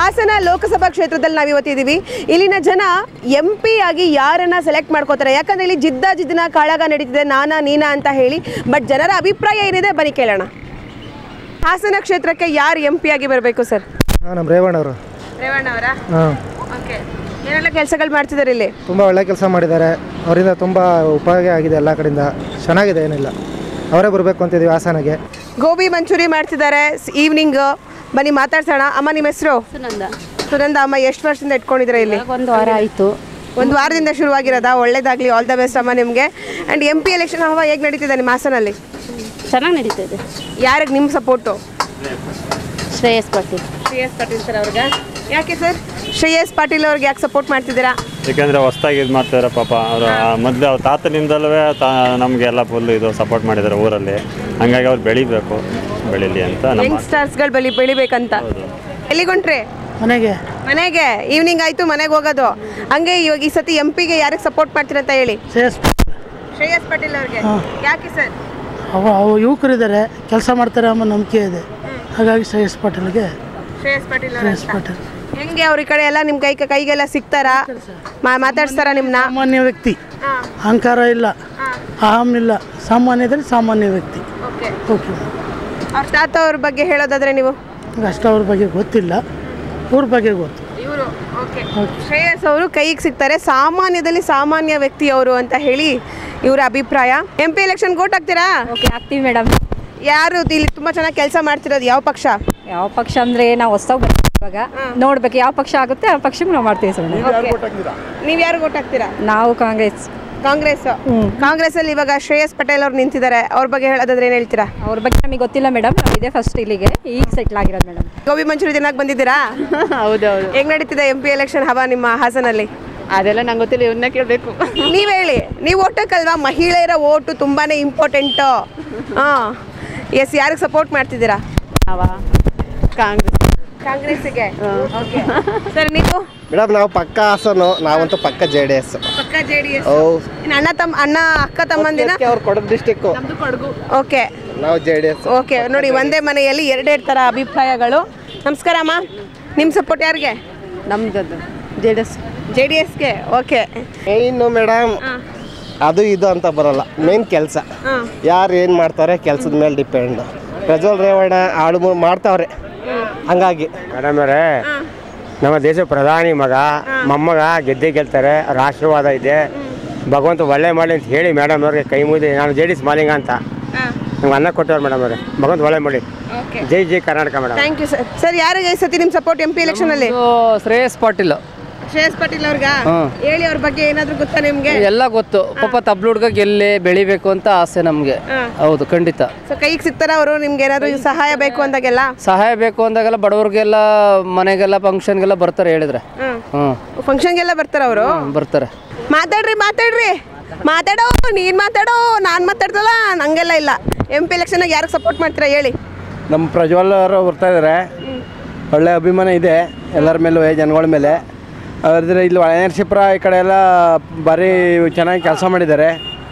ಹಾಸನ ಲೋಕಸಭಾ ಕ್ಷೇತ್ರದಲ್ಲಿ ನಾವು ಇವತ್ತಿದ್ದೀವಿ ಇಲ್ಲಿನ ಜನ ಎಂ ಪಿ ಆಗಿ ಯಾರನ್ನ ಸೆಲೆಕ್ಟ್ ಮಾಡ್ಕೋತಾರೆ ಯಾಕಂದ್ರೆ ಇಲ್ಲಿ ಜಿದ್ದ ಜಿದ್ದಿನ ಕಾಳಗ ನಡೀತಿದೆ ನಾನಾ ನೀನಾ ಅಂತ ಹೇಳಿ ಬಟ್ ಜನರ ಅಭಿಪ್ರಾಯ ಏನಿದೆ ಬನ್ನಿ ಕೇಳೋಣ ಹಾಸನ ಕ್ಷೇತ್ರಕ್ಕೆ ಯಾರು ಎಂ ಪಿ ಆಗಿ ಬರಬೇಕು ಸರ್ ಹಾಂ ನಮ್ಮ ರೇವಣ್ಣವರು ರೇವಣ್ಣ ಅವರ ಹಾಂ ಓಕೆ ಏನೆಲ್ಲ ಕೆಲಸಗಳು ಮಾಡ್ತಿದ್ದಾರೆ ಇಲ್ಲಿ ತುಂಬ ಒಳ್ಳೆ ಕೆಲಸ ಮಾಡಿದ್ದಾರೆ ಅವರಿಂದ ತುಂಬ ಉಪಯೋಗ ಆಗಿದೆ ಎಲ್ಲ ಕಡೆಯಿಂದ ಚೆನ್ನಾಗಿದೆ ಏನಿಲ್ಲ ಅವರೇ ಬರಬೇಕು ಅಂತಿದ್ದೀವಿ ಹಾಸನಗೆ ಗೋಬಿ ಮಂಚೂರಿ ಮಾಡ್ತಿದ್ದಾರೆ ಈವ್ನಿಂಗ್ ಬನ್ನಿ ಮಾತಾಡ್ಸೋಣ ಅಮ್ಮ ನಿಮ್ಮ ಹೆಸರು ಸುನಂದ ಸುನಂದ ಅಮ್ಮ ಎಷ್ಟು ವರ್ಷದಿಂದ ಇಟ್ಕೊಂಡಿದ್ದೀರಾ ಇಲ್ಲಿ ಒಂದು ವಾರ ಆಯಿತು ಒಂದು ವಾರದಿಂದ ಶುರುವಾಗಿರೋದಾ ಒಳ್ಳೇದಾಗಲಿ ಆಲ್ ದ ಬೆಸ್ಟ್ ಅಮ್ಮ ನಿಮಗೆ ಆ್ಯಂಡ್ ಎಂ ಪಿ ಎಲೆಕ್ಷನ್ ಹವಾ ಹೇಗೆ ನಡೀತಿದೆ ನಿಮ್ಮ ಹಾಸನಲ್ಲಿ ಚೆನ್ನಾಗಿ ನಡೀತಾ ಇದೆ ಯಾರಿಗೆ ನಿಮ್ಮ ಸಪೋರ್ಟು ಶ್ರೇಯಸ್ ಪಾಟೀಲ್ ಶ್ರೇಯಸ್ ಪಾಟೀಲ್ ಸರ್ ಅವ್ರಿಗೆ ಯಾಕೆ ಸರ್ ಶ್ರೇಯಸ್ ಪಾಟೀಲ್ ಅವ್ರಿಗೆ ಯಾಕೆ ಸಪೋರ್ಟ್ ಮಾಡ್ತಿದ್ದೀರಾ ಏಕೆಂದರೆ ಹೊಸ್ದಾಗಿ ಇದು ಮಾಡ್ತಿದ್ದಾರೆ ಪಾಪ ಅವರು ಮೊದಲು ಅವ್ರ ತಾತನಿಂದಲೇ ತಾ ನಮಗೆಲ್ಲ ಫುಲ್ ಇದು ಸಪೋರ್ಟ್ ಮಾಡಿದ್ದಾರೆ ಊರಲ್ಲಿ ಹಂಗಾಗಿ ಅವ್ರು ಬೆಳಿಬೇಕು ಬೆಳೀಲಿ ಅಂತ ನಮ್ಮ ಯಂಗ್ಸ್ಟರ್ಸ್ಗಳು ಬೆಳಿ ಬೆಳಿಬೇಕಂತ ಎಲ್ಲಿಗೊಂಟ್ರಿ ಮನೆಗೆ ಮನೆಗೆ ಈವ್ನಿಂಗ್ ಆಯಿತು ಮನೆಗೆ ಹೋಗೋದು ಹಂಗೆ ಇವಾಗ ಈ ಸತಿ ಎಂ ಪಿಗೆ ಯಾರಿಗೆ ಸಪೋರ್ಟ್ ಮಾಡ್ತೀರಂತ ಹೇಳಿ ಶ್ರೇಯಸ್ ಶ್ರೇಯಸ್ ಪಾಟೀಲ್ ಅವ್ರಿಗೆ ಯಾಕೆ ಸರ್ ಅವ ಅವ ಯುವಕರಿದ್ದಾರೆ ಕೆಲಸ ಮಾಡ್ತಾರೆ ಎಂಬ ನಂಬಿಕೆ ಇದೆ ಹಾಗಾಗಿ ಶ್ರೇಯಸ್ ಪಾಟೀಲ್ಗೆ ಶ್ರೇಯಸ್ ಪಾಟೀಲ್ ಶ್ರೇಯಸ್ ಅವ್ರ ಪಾಟೀಲ್ ಹೆಂಗೆ ಅವ್ರ ಈ ಕಡೆ ಎಲ್ಲ ನಿಮ್ಮ ಕೈ ಕೈಗೆಲ್ಲ ಸಿಗ್ತಾರಾ ಮಾ ಮಾತಾಡ್ಸ್ತಾರ ನಿಮ್ಮನ್ನ ಸಾಮಾನ್ಯ ವ್ಯಕ್ತಿ ಅಹಂಕಾರ ಇಲ್ಲ ಅಹಂ ಇಲ್ಲ ಸಾಮಾನ್ಯದಲ್ಲಿ ಸಾಮಾನ್ಯ ವ್ಯಕ್ತಿ ಓಕೆ ಓಕೆ ಅವ್ರ ತಾತ ಅವ್ರ ಬಗ್ಗೆ ಹೇಳೋದಾದ್ರೆ ನೀವು ನಂಗೆ ಅಷ್ಟು ಅವ್ರ ಬಗ್ಗೆ ಗೊತ್ತಿಲ್ಲ ಊರ ಬಗ್ಗೆ ಗೊತ್ತು ಇವರು ಓಕೆ ಶ್ರೇಯಸ್ ಅವರು ಕೈಗೆ ಸಿಗ್ತಾರೆ ಸಾಮಾನ್ಯದಲ್ಲಿ ಸಾಮಾನ್ಯ ವ್ಯಕ್ತಿ ಅವರು ಅಂತ ಹೇಳಿ ಇವರ ಅಭಿಪ್ರಾಯ ಎಂ ಪಿ ಎಲೆಕ್ಷನ್ ಓಟ್ ಹಾಕ್ತೀರಾ ಓಕೆ ಆಗ್ತೀವಿ ಮೇಡಮ್ ಯಾರು ಇಲ್ಲಿ ತುಂಬಾ ಚೆನ್ನಾಗಿ ಕೆಲಸ ಮಾಡ್ತಿರೋದು ಯಾವ ಪಕ್ಷ ಯಾವ ಪಕ್ಷ ಅಂದರೆ ನಾವು ಹೊಸ್ದಾಗಿ ಬರ್ತೀವಿ ಇವಾಗ ನೋಡ್ಬೇಕು ಯಾವ ಪಕ್ಷ ಆಗುತ್ತೆ ಆ ಪಕ್ಷಕ್ಕೆ ನಾವು ಮಾಡ್ತೀವಿ ಸರ್ ನೀವು ಯಾರು ಓಟ್ ಹಾಕ್ತೀರಾ ನಾವು ಕಾಂಗ್ರೆಸ್ ಕಾಂಗ್ರೆಸ್ ಕಾಂಗ್ರೆಸ್ ಅಲ್ಲಿ ಇವಾಗ ಶ್ರೇಯಸ್ ಪಟೇಲ್ ಅವ್ರು ನಿಂತಿದ್ದಾರೆ ಅವ್ರ ಬಗ್ಗೆ ಹೇಳೋದಾದ್ರೆ ಏನ್ ಹೇಳ್ತೀರಾ ಅವ್ರ ಬಗ್ಗೆ ನಮಗೆ ಗೊತ್ತಿಲ್ಲ ಮೇಡಮ್ ನಾವು ಇದೇ ಫಸ್ಟ್ ಇಲ್ಲಿಗೆ ಈಗ ಸೆಟ್ಲ್ ಆಗಿರೋದು ಮೇಡಮ್ ಗೋಬಿ ಮಂಚೂರಿ ದಿನಕ್ಕೆ ಬಂದಿದ್ದೀರಾ ಹೌದೌದು ಹೆಂಗ್ ನಡೀತಿದೆ ಎಂ ಪಿ ಎಲೆಕ್ಷನ್ ಹವಾ ನಿಮ್ಮ ಹಾಸನಲ್ಲಿ ಅದೆಲ್ಲ ನಂಗೆ ಗೊತ್ತಿಲ್ಲ ಇವನ್ನ ಕೇಳಬೇಕು ನೀವ್ ಹೇಳಿ ನೀವು ಓಟಕ್ಕಲ್ವಾ ಮಹಿಳೆಯರ ಓಟು ತುಂಬಾನೇ ಇಂಪಾರ್ಟೆಂಟು ಹಾ ಎಸ್ ಯಾರಿಗೆ ಸಪೋರ್ಟ್ ಮಾಡ್ತಿದ್ದೀರಾ ನಾವ ಕಾಂಗ್ರೆಸ್ ಕಾಂಗ್ರೆಸ್ಗೆ ಸರ್ ನೀವು ಮೇಡಮ್ ನಾವು ಪಕ್ಕ ಹಾಸನು ನಾವಂತೂ ಪಕ್ಕ ಜೆ ಡಿ ಎಸ್ ಪಕ್ಕ ಜೆ ಡಿ ಎಸ್ ಓ ಅಣ್ಣ ತಮ್ಮ ಅಣ್ಣ ಅಕ್ಕ ತಮ್ಮಂದಿನ ಅವ್ರು ಕೊಡೋದು ಡಿಸ್ಟಿಕ್ಕು ಓಕೆ ನಾವು ಜೆ ಡಿ ಎಸ್ ಓಕೆ ನೋಡಿ ಒಂದೇ ಮನೆಯಲ್ಲಿ ಎರಡೆರಡು ಥರ ಅಭಿಪ್ರಾಯಗಳು ನಮಸ್ಕಾರ ಅಮ್ಮ ನಿಮ್ಮ ಸಪೋರ್ಟ್ ಯಾರಿಗೆ ನಮ್ದು J D S J D ಎಸ್ಗೆ ಓಕೆ ಮೇಯ್ನು ಮೇಡಮ್ ಅದು ಇದು ಅಂತ ಬರಲ್ಲ ಮೇನ್ ಕೆಲಸ ಯಾರು ಏನು ಮಾಡ್ತಾರೆ ಕೆಲಸದ ಮೇಲೆ ಡಿಪೆಂಡ್ ಪ್ರಜ್ವಲ್ ರೇವಣ್ಣ ಆಡು ಮಾಡ್ತಾವ್ರೆ ಹಂಗಾಗಿ ಮೇಡಮ್ ಅವರೇ ನಮ್ಮ ದೇಶ ಪ್ರಧಾನಿ ಮಗ ಮೊಮ್ಮಗ ಗೆದ್ದೆ ಗೆಲ್ತಾರೆ ಅವ್ರ ಆಶೀರ್ವಾದ ಇದೆ ಭಗವಂತ ಒಳ್ಳೆ ಮಾಡಲಿ ಅಂತ ಹೇಳಿ ಮೇಡಮ್ ಅವ್ರಿಗೆ ಕೈ ಮುಗಿದು ನಾನು ಜೆ ಡಿ ಎಸ್ ಮಾಲಿಂಗ ಅಂತ ನಂಗೆ ಅನ್ನ ಕೊಟ್ಟವ್ರು ಮೇಡಮ್ ಅವರೇ ಭಗವಂತ ಒಳ್ಳೆ ಮಾಡಿ ಓಕೆ ಜೈ ಜೈ Karnataka madam thank you sir sir ಯಾರಿಗೆ ಈ ಸತಿ ನಿಮ್ಮ ಸಪೋರ್ಟ್ ಎಂ ಪಿ ಎಲೆಕ್ಷನಲ್ಲಿ ಶ್ರೇಯಸ್ ಪಾಟೀಲ್ ಶ್ರೇಯಸ್ ಪಾಟೀಲ್ ಅವ್ರಿಗ ಹೇಳಿ ಅವ್ರ ಬಗ್ಗೆ ಏನಾದರೂ ಗೊತ್ತಾ ನಿಮಗೆ ಎಲ್ಲ ಗೊತ್ತು ಪಾಪ ತಬ್ಲು ಹುಡ್ಗ ಗೆಲ್ಲಿ ಬೆಳಿಬೇಕು ಅಂತ ಆಸೆ ನಮಗೆ ಹೌದು ಖಂಡಿತ ಸೊ ಕೈಗೆ ಸಿಗ್ತಾರ ಅವರು ನಿಮ್ಗೆ ಏನಾದರೂ ಸಹಾಯ ಬೇಕು ಅಂದಾಗೆಲ್ಲ ಸಹಾಯ ಬೇಕು ಅಂದಾಗೆಲ್ಲ ಬಡವ್ರಿಗೆಲ್ಲ ಮನೆಗೆಲ್ಲ ಫಂಕ್ಷನ್ಗೆಲ್ಲ ಬರ್ತಾರೆ ಹೇಳಿದ್ರೆ ಹ್ಞೂ ಫಂಕ್ಷನ್ಗೆಲ್ಲ ಬರ್ತಾರ ಅವರು ಬರ್ತಾರೆ ಮಾತಾಡ್ರಿ ಮಾತಾಡ್ರಿ ಮಾತಾಡೋ ನೀನ್ ಮಾತಾಡೋ ನಾನ್ ಮಾತಾಡ್ದಲ್ಲ ನಂಗೆಲ್ಲ ಇಲ್ಲ ಎಂ ಪಿ ಎಲೆಕ್ಷನ್ ಯಾರಿಗೆ ಸಪೋರ್ಟ್ ಮಾಡ್ತೀರಾ ಹೇಳಿ ನಮ್ಮ ಪ್ರಜ್ವಲ್ ಅವರು ಬರ್ತಾ ಇದ್ದಾರೆ ಒಳ್ಳೆ ಅಭಿಮಾನ ಇದೆ ಎಲ್ಲರ ಮೇಲೂ ಜನಗಳ ಮೇಲೆ ಅವ್ರದ್ರೆ ಇಲ್ಲಿ ನರಸೀಪುರ ಈ ಕಡೆ ಎಲ್ಲ ಭಾರಿ ಚೆನ್ನಾಗಿ ಕೆಲಸ ಮಾಡಿದ್ದಾರೆ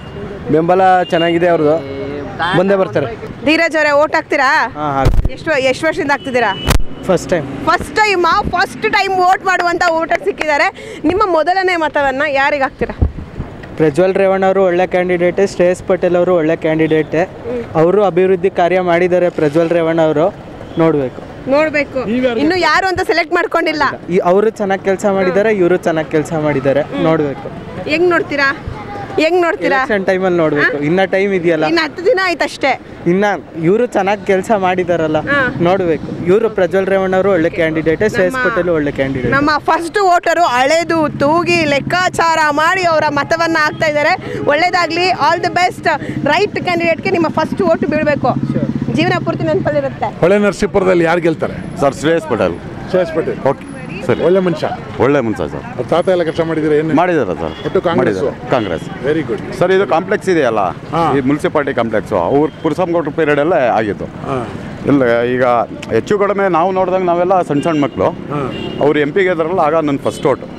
ಬೆಂಬಲ ಚೆನ್ನಾಗಿದೆ ಅವ್ರದ್ದು ಮುಂದೆ ಬರ್ತಾರೆ ಧೀರಜ್ ಅವರೇ ಓಟ್ ಹಾಕ್ತೀರಾ ಹಾಂ ಹಾಂ ಎಷ್ಟು ಎಷ್ಟು ವರ್ಷದಿಂದ ಹಾಕ್ತಿದ್ದೀರಾ first time first time first time vote ಮಾಡುವಂತ ವೋಟರ್ ಸಿಕ್ಕಿದ್ದಾರೆ ನಿಮ್ಮ ಮೊದಲನೇ ಮತವನ್ನ ಯಾರಿಗೆ ಹಾಕ್ತೀರಾ ಪ್ರಜ್ವಲ್ ರೇವಣ್ಣ ಅವರು ಒಳ್ಳೆ ಕ್ಯಾಂಡಿಡೇಟೆ ಶ್ರೇಯಸ್ ಪಟೇಲ್ ಅವರು ಒಳ್ಳೆ ಕ್ಯಾಂಡಿಡೇಟೆ ಅವರು ಅಭಿವೃದ್ಧಿ ಕಾರ್ಯ ಮಾಡಿದ್ದಾರೆ ಪ್ರಜ್ವಲ್ ರೇವಣ್ಣ ಅವರು ನೋಡಬೇಕು ನೋಡ್ಬೇಕು ಇನ್ನು ಯಾರು ಅಂತ ಸೆಲೆಕ್ಟ್ ಮಾಡ್ಕೊಂಡಿಲ್ಲ ಈ ಅವರು ಚೆನ್ನಾಗಿ ಕೆಲಸ ಮಾಡಿದ್ದಾರೆ ಇವರು ಚೆನ್ನಾಗಿ ಕೆಲಸ ಮಾಡಿದ್ದಾರೆ ನೋಡಬೇಕು ಹೆಂಗ್ ನೋಡ್ತೀರಾ ಹೆಂಗ್ ನೋಡ್ತೀರಾ ಎಲೆಕ್ಷನ್ ಟೈಮಲ್ಲಿ ನೋಡಬೇಕು ಇನ್ನ ಟೈಮ್ ಇದೆಯಲ್ಲ ಇನ್ನು ಹತ್ತು ದಿನ ಆಯ್ತಷ್ಟೇ ಇನ್ನ ಇವರು ಚೆನ್ನಾಗಿ ಕೆಲಸ ಮಾಡಿದಾರಲ್ಲ ನೋಡಬೇಕು ಇವರು ಪ್ರಜ್ವಲ್ ರೇವಣ್ಣ ಅವರು ಒಳ್ಳೆ ಕ್ಯಾಂಡಿಡೇಟೆ ಶ್ರೇಯಸ್ ಪಟೇಲ್ ಒಳ್ಳೆ ಕ್ಯಾಂಡಿಡೇಟ್ ನಮ್ಮ ಫಸ್ಟ್ ವೋಟರು ಹಳೆದು ತೂಗಿ ಲೆಕ್ಕಾಚಾರ ಮಾಡಿ ಅವರ ಮತವನ್ನ ಹಾಕ್ತಾ ಇದ್ದಾರೆ ಒಳ್ಳೇದಾಗ್ಲಿ ಆಲ್ ದಿ ಬೆಸ್ಟ್ ರೈಟ್ ಕ್ಯಾಂಡಿಡೇಟ್ಗೆ ನಿಮ್ಮ ಫಸ್ಟ್ ವೋಟ್ ಬೀಳಬೇಕು ಜೀವನ ಪೂರ್ತಿ ನೆನಪಲ್ಲಿರುತ್ತೆ ಹೊಳೆ ನರಸೀಪುರದಲ್ಲಿ ಯಾರು ಗೆಲ್ತಾರೆ ಸರ್ ಶ್ರೇಯಸ್ ಪಟೇಲ್ ಶ್ರೇಯಸ್ ಪಟೇಲ್ ಓಕೆ ಸರಿ ಒಳ್ಳೆ ಮನುಷ್ಯ ಒಳ್ಳೆ ಮನುಷ್ಯ ಸರ್ ಅವ್ರ ತಾತ ಎಲ್ಲ ಕೆಲಸ ಮಾಡಿದ್ರೆ ಏನು ಮಾಡಿದ್ದಾರೆ ಸರ್ ಒಟ್ಟು ಕಾಂಗ್ರೆಸ್ ಮಾಡಿದ್ದಾರೆ ಕಾಂಗ್ರೆಸ್ ವೆರಿ ಗುಡ್ ಸರ್ ಇದು ಕಾಂಪ್ಲೆಕ್ಸ್ ಇದೆಯಲ್ಲ ಈ ಮುನ್ಸಿಪಾಲಿಟಿ ಕಾಂಪ್ಲೆಕ್ಸು ಅವ್ರ ಪುರಸಂಗೌಡ್ರ ಪೀರಿಯಡ್ ಎಲ್ಲ ಆಗಿದ್ದು ಇಲ್ಲ ಈಗ ಹೆಚ್ಚು ಕಡಿಮೆ ನಾವು ನೋಡಿದಂಗೆ ನಾವೆಲ್ಲ ಸಣ್ಣ ಸಣ್ಣ ಮಕ್ಕಳು ಅವ್ರು ಎಂ ಪಿಗೆ ಇದ್ರಲ್ಲ ಆಗ ನನ್ನ ಫಸ್ಟ್ ಓಟು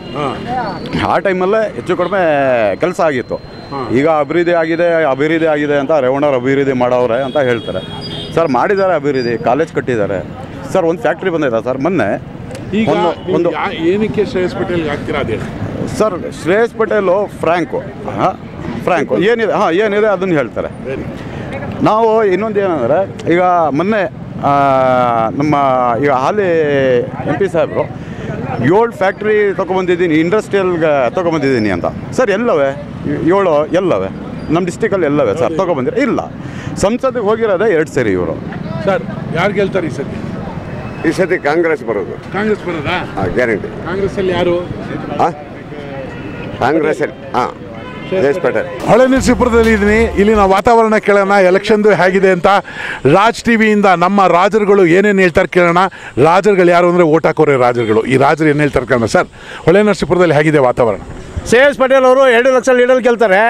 ಆ ಟೈಮಲ್ಲೇ ಹೆಚ್ಚು ಕಡಿಮೆ ಕೆಲಸ ಆಗಿತ್ತು ಈಗ ಅಭಿವೃದ್ಧಿ ಆಗಿದೆ ಅಭಿವೃದ್ಧಿ ಆಗಿದೆ ಅಂತ ರೇವಣ್ಣವ್ರು ಅಭಿವೃದ್ಧಿ ಮಾಡವ್ರೆ ಅಂತ ಹೇಳ್ತಾರೆ ಸರ್ ಮಾಡಿದ್ದಾರೆ ಅಭಿವೃದ್ಧಿ ಕಾಲೇಜ್ ಕಟ್ಟಿದ್ದಾರೆ ಸರ್ ಒಂದು ಫ್ಯಾಕ್ಟ್ರಿ ಬಂದಿದೆ ಸರ್ ಮೊನ್ನೆ ಈಗ ಒಂದು ನೀವು ಒಂದು ಯಾ- ಏನಕ್ಕೆ ಶ್ರೇಯಸ್ ಪಟೇಲ್ಗೆ ಹಾಕ್ತೀರಾ ಅದೇ ಸರ್ ಶ್ರೇಯಸ್ ಪಟೇಲು ಫ್ರ್ಯಾಂಕು ಹಾಂ ಫ್ರ್ಯಾಂಕು ಏನಿದೆ ಹಾಂ ಏನಿದೆ ಅದನ್ನು ಹೇಳ್ತಾರೆ ನಾವು ಇನ್ನೊಂದು ಏನಂದರೆ ಈಗ ಮೊನ್ನೆ ಆ, ನಮ್ಮ ಈಗ ಹಾಲಿ ಎಂ ಪಿ ಸಾಹೇಬರು ಏಳು ಫ್ಯಾಕ್ಟ್ರಿ ತೊಗೊಂಬಂದಿದ್ದೀನಿ ಇಂಡಸ್ಟ್ರಿಯಲ್ಗೆ ತೊಗೊಂಬಂದಿದ್ದೀನಿ ಅಂತ ಸರ್ ಎಲ್ಲವೇ ಏಳು ಎಲ್ಲವೇ ನಮ್ಮ ಡಿಸ್ಟಿಕಲ್ಲಿ ಎಲ್ಲವೇ ಸರ್ ತೊಗೊಂಬಂದಿರ ಇಲ್ಲ ಸಂಸತ್ತಿಗೆ ಹೋಗಿರೋದೇ ಎರಡು ಸರಿ ಇವರು ಸರ್ ಯಾರು ಗೆಲ್ತಾರೆ ಈ ಸತಿ ಈ ಸತಿ ಕಾಂಗ್ರೆಸ್ ಬರೋದು ಕಾಂಗ್ರೆಸ್ ಬರೋದಾ ಗ್ಯಾರಂಟಿ ಕಾಂಗ್ರೆಸ್ ಅಲ್ಲಿ ಯಾರು ಕಾಂಗ್ರೆಸ್ ಹಾಂ ಶ್ರೇಯಸ್ ಪಟೇಲ್ ಹೊಳೆ ನರಸೀಪುರದಲ್ಲಿ ಇದ್ದೀನಿ ಇಲ್ಲಿನ ವಾತಾವರಣ ಕೇಳೋಣ ಎಲೆಕ್ಷನ್ದು ಹೇಗಿದೆ ಅಂತ ರಾಜ್ ಟಿವಿಯಿಂದ ನಮ್ಮ ರಾಜರುಗಳು ಏನೇನು ಹೇಳ್ತಾರೆ ಕೇಳೋಣ ರಾಜರುಗಳು ಯಾರು ಅಂದರೆ ಓಟ್ ಹಾಕೋರೆ ರಾಜರುಗಳು ಈ ರಾಜರು ಏನು ಹೇಳ್ತಾರೆ ಕೇಳೋಣ ಸರ್ ಹೊಳೆ ನರಸೀಪುರದಲ್ಲಿ ಹೇಗಿದೆ ವಾತಾವರಣ ಶ್ರೇಯಸ್ ಪಟೇಲ್ ಅವರು ಎರಡು ಲಕ್ಷ ಲೀಡರ್ ಗೆಲ್ತಾರೆ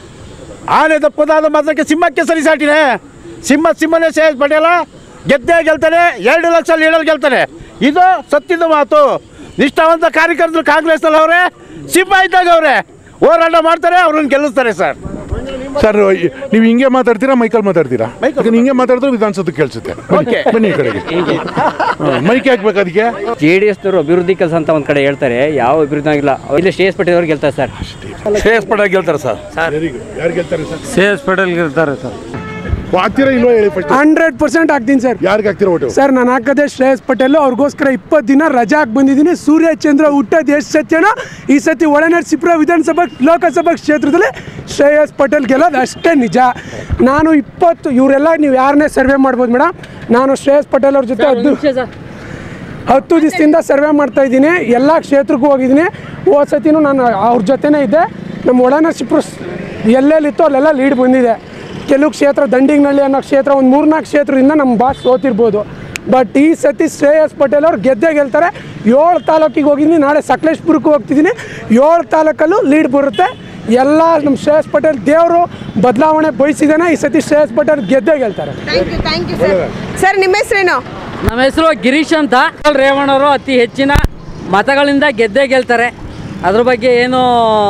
ಆನೆ ದಪ್ಪದಾದ ಮಾತ್ರಕ್ಕೆ ಸಿಂಹಕ್ಕೆ ಸರಿಸಾಟಿದೆ ಸಿಂಹ ಸಿಂಹನೇ ಶ್ರೇಯಸ್ ಪಟೇಲ ಗೆದ್ದೇ ಗೆಲ್ತಾನೆ ಎರಡು ಲಕ್ಷ ಲೀಡರ್ ಗೆಲ್ತಾನೆ ಇದು ಸತ್ಯದ ಮಾತು ನಿಷ್ಠಾವಂತ ಕಾರ್ಯಕರ್ತರು ಕಾಂಗ್ರೆಸ್ನಲ್ಲಿ ಅವರೇ ಸಿಂಹ ಇದ್ದಾಗ ಅವರೇ ಹೋರಾಟ ಮಾಡ್ತಾರೆ ಅವ್ರನ್ನ ಗೆಲ್ಲಿಸ್ತಾರೆ ಸರ್ ಸರ್ ಈ- ನೀವು ಹಿಂಗೆ ಮಾತಾಡ್ತೀರಾ ಮೈಕಲ್ ಮಾತಾಡ್ತೀರಾ ಯಾಕಂದ್ರೆ ಹಿಂಗೆ ಮಾತಾಡಿದ್ರೆ ವಿಧಾನಸೌಧ ಕೇಳಿಸುತ್ತೆ Okay. ಬನ್ನಿ ಈ ಕಡೆಗೆ ಮೈಕ್ ಹಾಕ್ಬೇಕು ಅದಕ್ಕೆ ಜೆ ಡಿ ಎಸ್ನವರು ಅಭಿವೃದ್ಧಿ ಕೆಲಸ ಅಂತ ಒಂದು ಕಡೆ ಹೇಳ್ತಾರೆ ಯಾವ ಅಭಿವೃದ್ಧಿ ಆಗಿಲ್ಲ ಇಲ್ಲಿ ಶ್ರೇಯಸ್ ಪಟೇಲ್ ಅವ್ರು ಗೆಲ್ತಾರೆ ಸರ್ ಶ್ರೇಯಸ್ ಪಟೇಲ್ ಗೆಲ್ತಾರೆ ಸರ್ ಯಾರು ಗೆಲ್ತಾರೆ ಸರ್ ಶ್ರೇಯಸ್ ಪಟೇಲ್ ಗೆಲ್ತಾರೆ ಸರ್ ಹಾಕ್ತೀರಾ ಇಲ್ವಾ ಹೇಳಿ ಫಸ್ಟ್ ಹಂಡ್ರೆಡ್ ಪರ್ಸೆಂಟ್ ಹಾಕ್ತೀನಿ ಸರ್ ಯಾರಿಗೆ ಹಾಕ್ತೀರಾ ಓಟು ಸರ್ ನಾನು ಹಾಕೋದೇ ಶ್ರೇಯಸ್ ಪಟೇಲ್ ಅವ್ರಿಗೋಸ್ಕರ ಇಪ್ಪತ್ತು ದಿನ ರಜಾ ಹಾಕಿ ಬಂದಿದ್ದೀನಿ ಸೂರ್ಯಚಂದ್ರ ಹುಟ್ಟೋದು ಎಷ್ಟು ಸತ್ಯನೋ ಈ ಸತಿ ಒಳನರಸೀಪುರ ವಿಧಾನಸಭಾ ಲೋಕಸಭಾ ಕ್ಷೇತ್ರದಲ್ಲಿ ಶ್ರೇಯಸ್ ಪಟೇಲ್ ಗೆಲ್ಲೋದು ಅಷ್ಟೇ ನಿಜ ನಾನು ಇಪ್ಪತ್ತು ಇವರೆಲ್ಲ ನೀವು ಯಾರನ್ನೇ ಸರ್ವೆ ಮಾಡ್ಬೋದು ಮೇಡಮ್ ನಾನು ಶ್ರೇಯಸ್ ಪಟೇಲ್ ಅವ್ರ ಜೊತೆ ಹತ್ತು ಹತ್ತು ದಿವಸದಿಂದ ಸರ್ವೆ ಮಾಡ್ತಾ ಇದ್ದೀನಿ ಎಲ್ಲ ಕ್ಷೇತ್ರಕ್ಕೂ ಹೋಗಿದ್ದೀನಿ ಹೋದ ಸತಿನೂ ನಾನು ಅವ್ರ ಜೊತೆನೇ ಇದ್ದೆ ನಮ್ಮ ಒಳನರಸೀಪುರ ಸ್- ಎಲ್ಲೆಲ್ಲಿತ್ತು ಅಲ್ಲೆಲ್ಲ ಲೀಡ್ ಬಂದಿದೆ ಕೆಲವು ಕ್ಷೇತ್ರ ದಂಡಿಗ್ನಳ್ಳಿ ಅನ್ನೋ ಕ್ಷೇತ್ರ ಒಂದು ಮೂರ್ನಾಲ್ಕು ಕ್ಷೇತ್ರದಿಂದ ನಮ್ಮ ಬಾಸ್ ಸೋತಿರ್ಬೋದು ಬಟ್ ಈ ಸತಿ ಶ್ರೇಯಸ್ ಪಟೇಲ್ ಅವ್ರು ಗೆದ್ದೇ ಗೆಲ್ತಾರೆ ಏಳು ತಾಲೂಕಿಗೆ ಹೋಗಿದ್ದೀನಿ ನಾಳೆ ಸಕಲೇಶ್ಪುರಕ್ಕೂ ಹೋಗ್ತಿದ್ದೀನಿ ಏಳು ತಾಲೂಕಲ್ಲೂ ಲೀಡ್ ಬರುತ್ತೆ ಎಲ್ಲ ನಮ್ಮ ಶ್ರೇಯಸ್ ಪಟೇಲ್ ದೇವರು ಬದಲಾವಣೆ ಬಯಸಿದಾನೆ ಈ ಸತಿ ಶ್ರೇಯಸ್ ಪಟೇಲ್ ಗೆದ್ದೇ ಗೆಲ್ತಾರೆ thank you thank you sir sir ನಿಮ್ಮ ಹೆಸರೇನು ನಮ್ಮ ಹೆಸರು ಗಿರೀಶ್ ಅಂತ ರೇವಣ್ಣವರು ಅತಿ ಹೆಚ್ಚಿನ ಮತಗಳಿಂದ ಗೆದ್ದೇ ಗೆಲ್ತಾರೆ ಅದ್ರ ಬಗ್ಗೆ ಏನು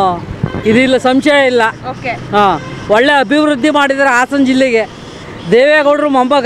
ಇದಿಲ್ಲ ಸಂಶಯ ಇಲ್ಲ ಓಕೆ ಹಾಂ ಒಳ್ಳೆ ಅಭಿವೃದ್ಧಿ ಮಾಡಿದ್ದಾರೆ ಹಾಸನ ಜಿಲ್ಲೆಗೆ ದೇವೇಗೌಡರು ಮೊಮ್ಮಗ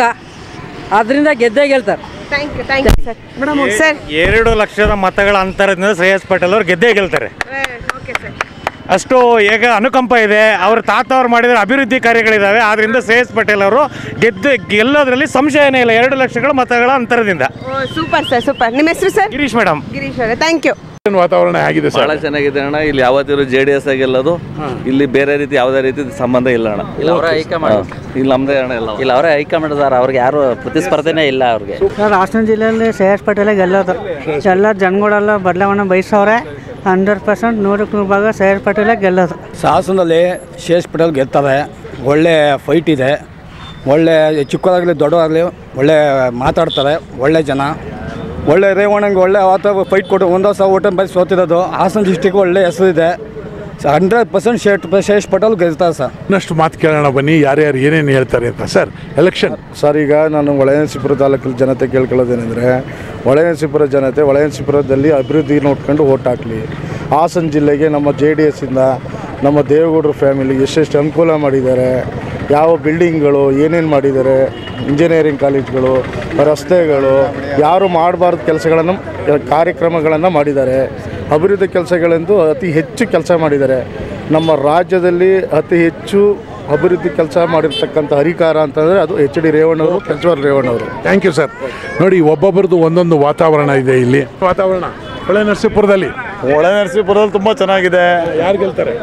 ಅದರಿಂದ ಗೆದ್ದೇ ಗೆಲ್ತಾರೆ thank you thank you sir madam sir ಎರಡು ಲಕ್ಷದ ಮತಗಳ ಅಂತರದಿಂದ ಶ್ರೇಯಸ್ ಪಟೇಲ್ ಅವರು ಗೆದ್ದೇ ಗೆಲ್ತಾರೆ ಓಕೆ ಸರ್ ಅಷ್ಟು ಈಗ ಅನುಕಂಪ ಇದೆ ಅವ್ರ ತಾತ ಅವ್ರು ಮಾಡಿದ ಅಭಿವೃದ್ಧಿ ಕಾರ್ಯಗಳಿದ್ದಾವೆ ಆದ್ರಿಂದ ಶ್ರೇಯಸ್ ಪಟೇಲ್ ಅವರು ಗೆದ್ದು ಗೆಲ್ಲೋದ್ರಲ್ಲಿ ಸಂಶಯನೇ ಇಲ್ಲ ಎರಡು ಲಕ್ಷಗಳ ಮತಗಳ ಅಂತರದಿಂದ ಓ ಸೂಪರ್ ಸರ್ ಸೂಪರ್ ನಿಮ್ಮ ಹೆಸರು ಸರ್ ಗಿರೀಶ್ ಮೇಡಮ್ ಗಿರೀಶ್ ಅವರೇ ಥ್ಯಾಂಕ್ ಯು ವಾತಾವರಣ ಹೇಗಿದೆ ಸರ್ ಬಹಳ ಚೆನ್ನಾಗಿದೆ ಅಣ್ಣ ಇಲ್ಲಿ ಯಾವತ್ತಿದ್ರು ಜೆ ಡಿ ಎಸ್ ಗೆಲ್ಲೋದು ಇಲ್ಲಿ ಬೇರೆ ರೀತಿ ಯಾವುದೇ ರೀತಿ ಸಂಬಂಧ ಇಲ್ಲ ಅಣ್ಣ ಇಲ್ಲ ಅವರೇ ಹೈಕಮಾಂಡ್ ಹಾ. ಇಲ್ಲಿ ನಮ್ದೇ ಅಣ್ಣ ಎಲ್ಲ ಇಲ್ಲ ಅವರೇ ಹೈಕಮಾಂಡ್ ಸರ್ ಅವ್ರಿಗೆ ಯಾರು ಪ್ರತಿಸ್ಪರ್ಧೆನೇ ಇಲ್ಲ ಅವ್ರಿಗೆ ಸರ್ ಹಾಸನ ಜಿಲ್ಲೆಯಲ್ಲಿ ಶ್ರೇಯಸ್ ಪಟೇಲೇ ಗೆಲ್ಲೋದು ಎಲ್ಲ ಜನಗಳೆಲ್ಲ ಬದಲಾವಣೆ ಬಯಸವ್ರೆ ಹಂಡ್ರೆಡ್ ಪರ್ಸೆಂಟ್ ನೂರಕ್ಕೆ ನೂರು ಭಾಗ ಶ್ರೇಯಸ್ ಪಟೇಲೇ ಗೆಲ್ಲೋದು ಹಾಸನದಲ್ಲಿ ಶೇಷ್ ಪಟೇಲ್ ಗೆಲ್ತಾರೆ ಒಳ್ಳೆ ಫೈಟ್ ಇದೆ ಒಳ್ಳೆ ಚಿಕ್ಕದಾಗಲಿ ದೊಡ್ಡದಾಗಲಿ ಒಳ್ಳೆ ಮಾತಾಡ್ತಾರೆ ಒಳ್ಳೆ ಜನ ಒಳ್ಳೆ ರೇವಣ್ಣಂಗೆ ಒಳ್ಳೆ ಆತ ಫೈಟ್ ಕೊಟ್ಟು ಒಂದು ವರ್ಷ ಓಟ ಬೈ ಸೋತಿರೋದು ಹಾಸನ ಡಿಸ್ಟಿಕ್ ಒಳ್ಳೆ ಹೆಸರಿದೆ ಹಂಡ್ರೆಡ್ ಪರ್ಸೆಂಟ್ ಶೇಟ್ ಶೇಷ್ ಪಟೇಲ್ ಗೆಲ್ತಾರೆ ಸರ್ ಇನ್ನಷ್ಟು ಮಾತು ಕೇಳೋಣ ಬನ್ನಿ ಯಾರ್ಯಾರು ಏನೇನು ಹೇಳ್ತಾರೆ ಅಂತ ಸರ್ ಎಲೆಕ್ಷನ್ ಸರ್ ಈಗ ನಾನು ಹೊಳೆನರಸೀಪುರ ತಾಲೂಕಲ್ಲಿ ಜನತೆ ಕೇಳ್ಕೊಳ್ಳೋದೇನೆಂದರೆ ಹೊಳೆನರಸೀಪುರ ಜನತೆ ಹೊಳೆನರಸೀಪುರದಲ್ಲಿ ಅಭಿವೃದ್ಧಿ ನೋಡ್ಕೊಂಡು ಓಟ್ ಹಾಕಲಿ ಹಾಸನ ಜಿಲ್ಲೆಗೆ ನಮ್ಮ ಜೆ ಡಿ ಎಸ್ಸಿಂದ ನಮ್ಮ ದೇವೇಗೌಡರ ಫ್ಯಾಮಿಲಿ ಎಷ್ಟೆಷ್ಟು ಅನುಕೂಲ ಮಾಡಿದ್ದಾರೆ ಯಾವ ಬಿಲ್ಡಿಂಗ್ಗಳು ಏನೇನು ಮಾಡಿದ್ದಾರೆ ಇಂಜಿನಿಯರಿಂಗ್ ಕಾಲೇಜ್ಗಳು ರಸ್ತೆಗಳು ಯಾರು ಮಾಡಬಾರ್ದು ಕೆಲಸಗಳನ್ನು ಕಾರ್ಯಕ್ರಮಗಳನ್ನು ಮಾಡಿದ್ದಾರೆ ಅಭಿವೃದ್ಧಿ ಕೆಲಸಗಳೆಂದು ಅತಿ ಹೆಚ್ಚು ಕೆಲಸ ಮಾಡಿದ್ದಾರೆ ನಮ್ಮ ರಾಜ್ಯದಲ್ಲಿ ಅತಿ ಹೆಚ್ಚು ಅಭಿವೃದ್ಧಿ ಕೆಲಸ ಮಾಡಿರ್ತಕ್ಕಂಥ ಹರಿಕಾರ ಅಂತಂದರೆ ಅದು ಎಚ್ ಡಿ ರೇವಣ್ಣವರು ಪ್ರಜ್ವಲ್ ರೇವಣ್ಣವರು ಥ್ಯಾಂಕ್ ಯು ಸರ್ ನೋಡಿ ಒಬ್ಬೊಬ್ಬರದ್ದು ಒಂದೊಂದು ವಾತಾವರಣ ಇದೆ ಇಲ್ಲಿ ವಾತಾವರಣ ಹೊಳೆ ನರಸೀಪುರದಲ್ಲಿ ಒಳ ನರಸೀಪುರದಲ್ಲಿ ತುಂಬ ಚೆನ್ನಾಗಿದೆ ಯಾರು ಗೆಲ್ತಾರೆ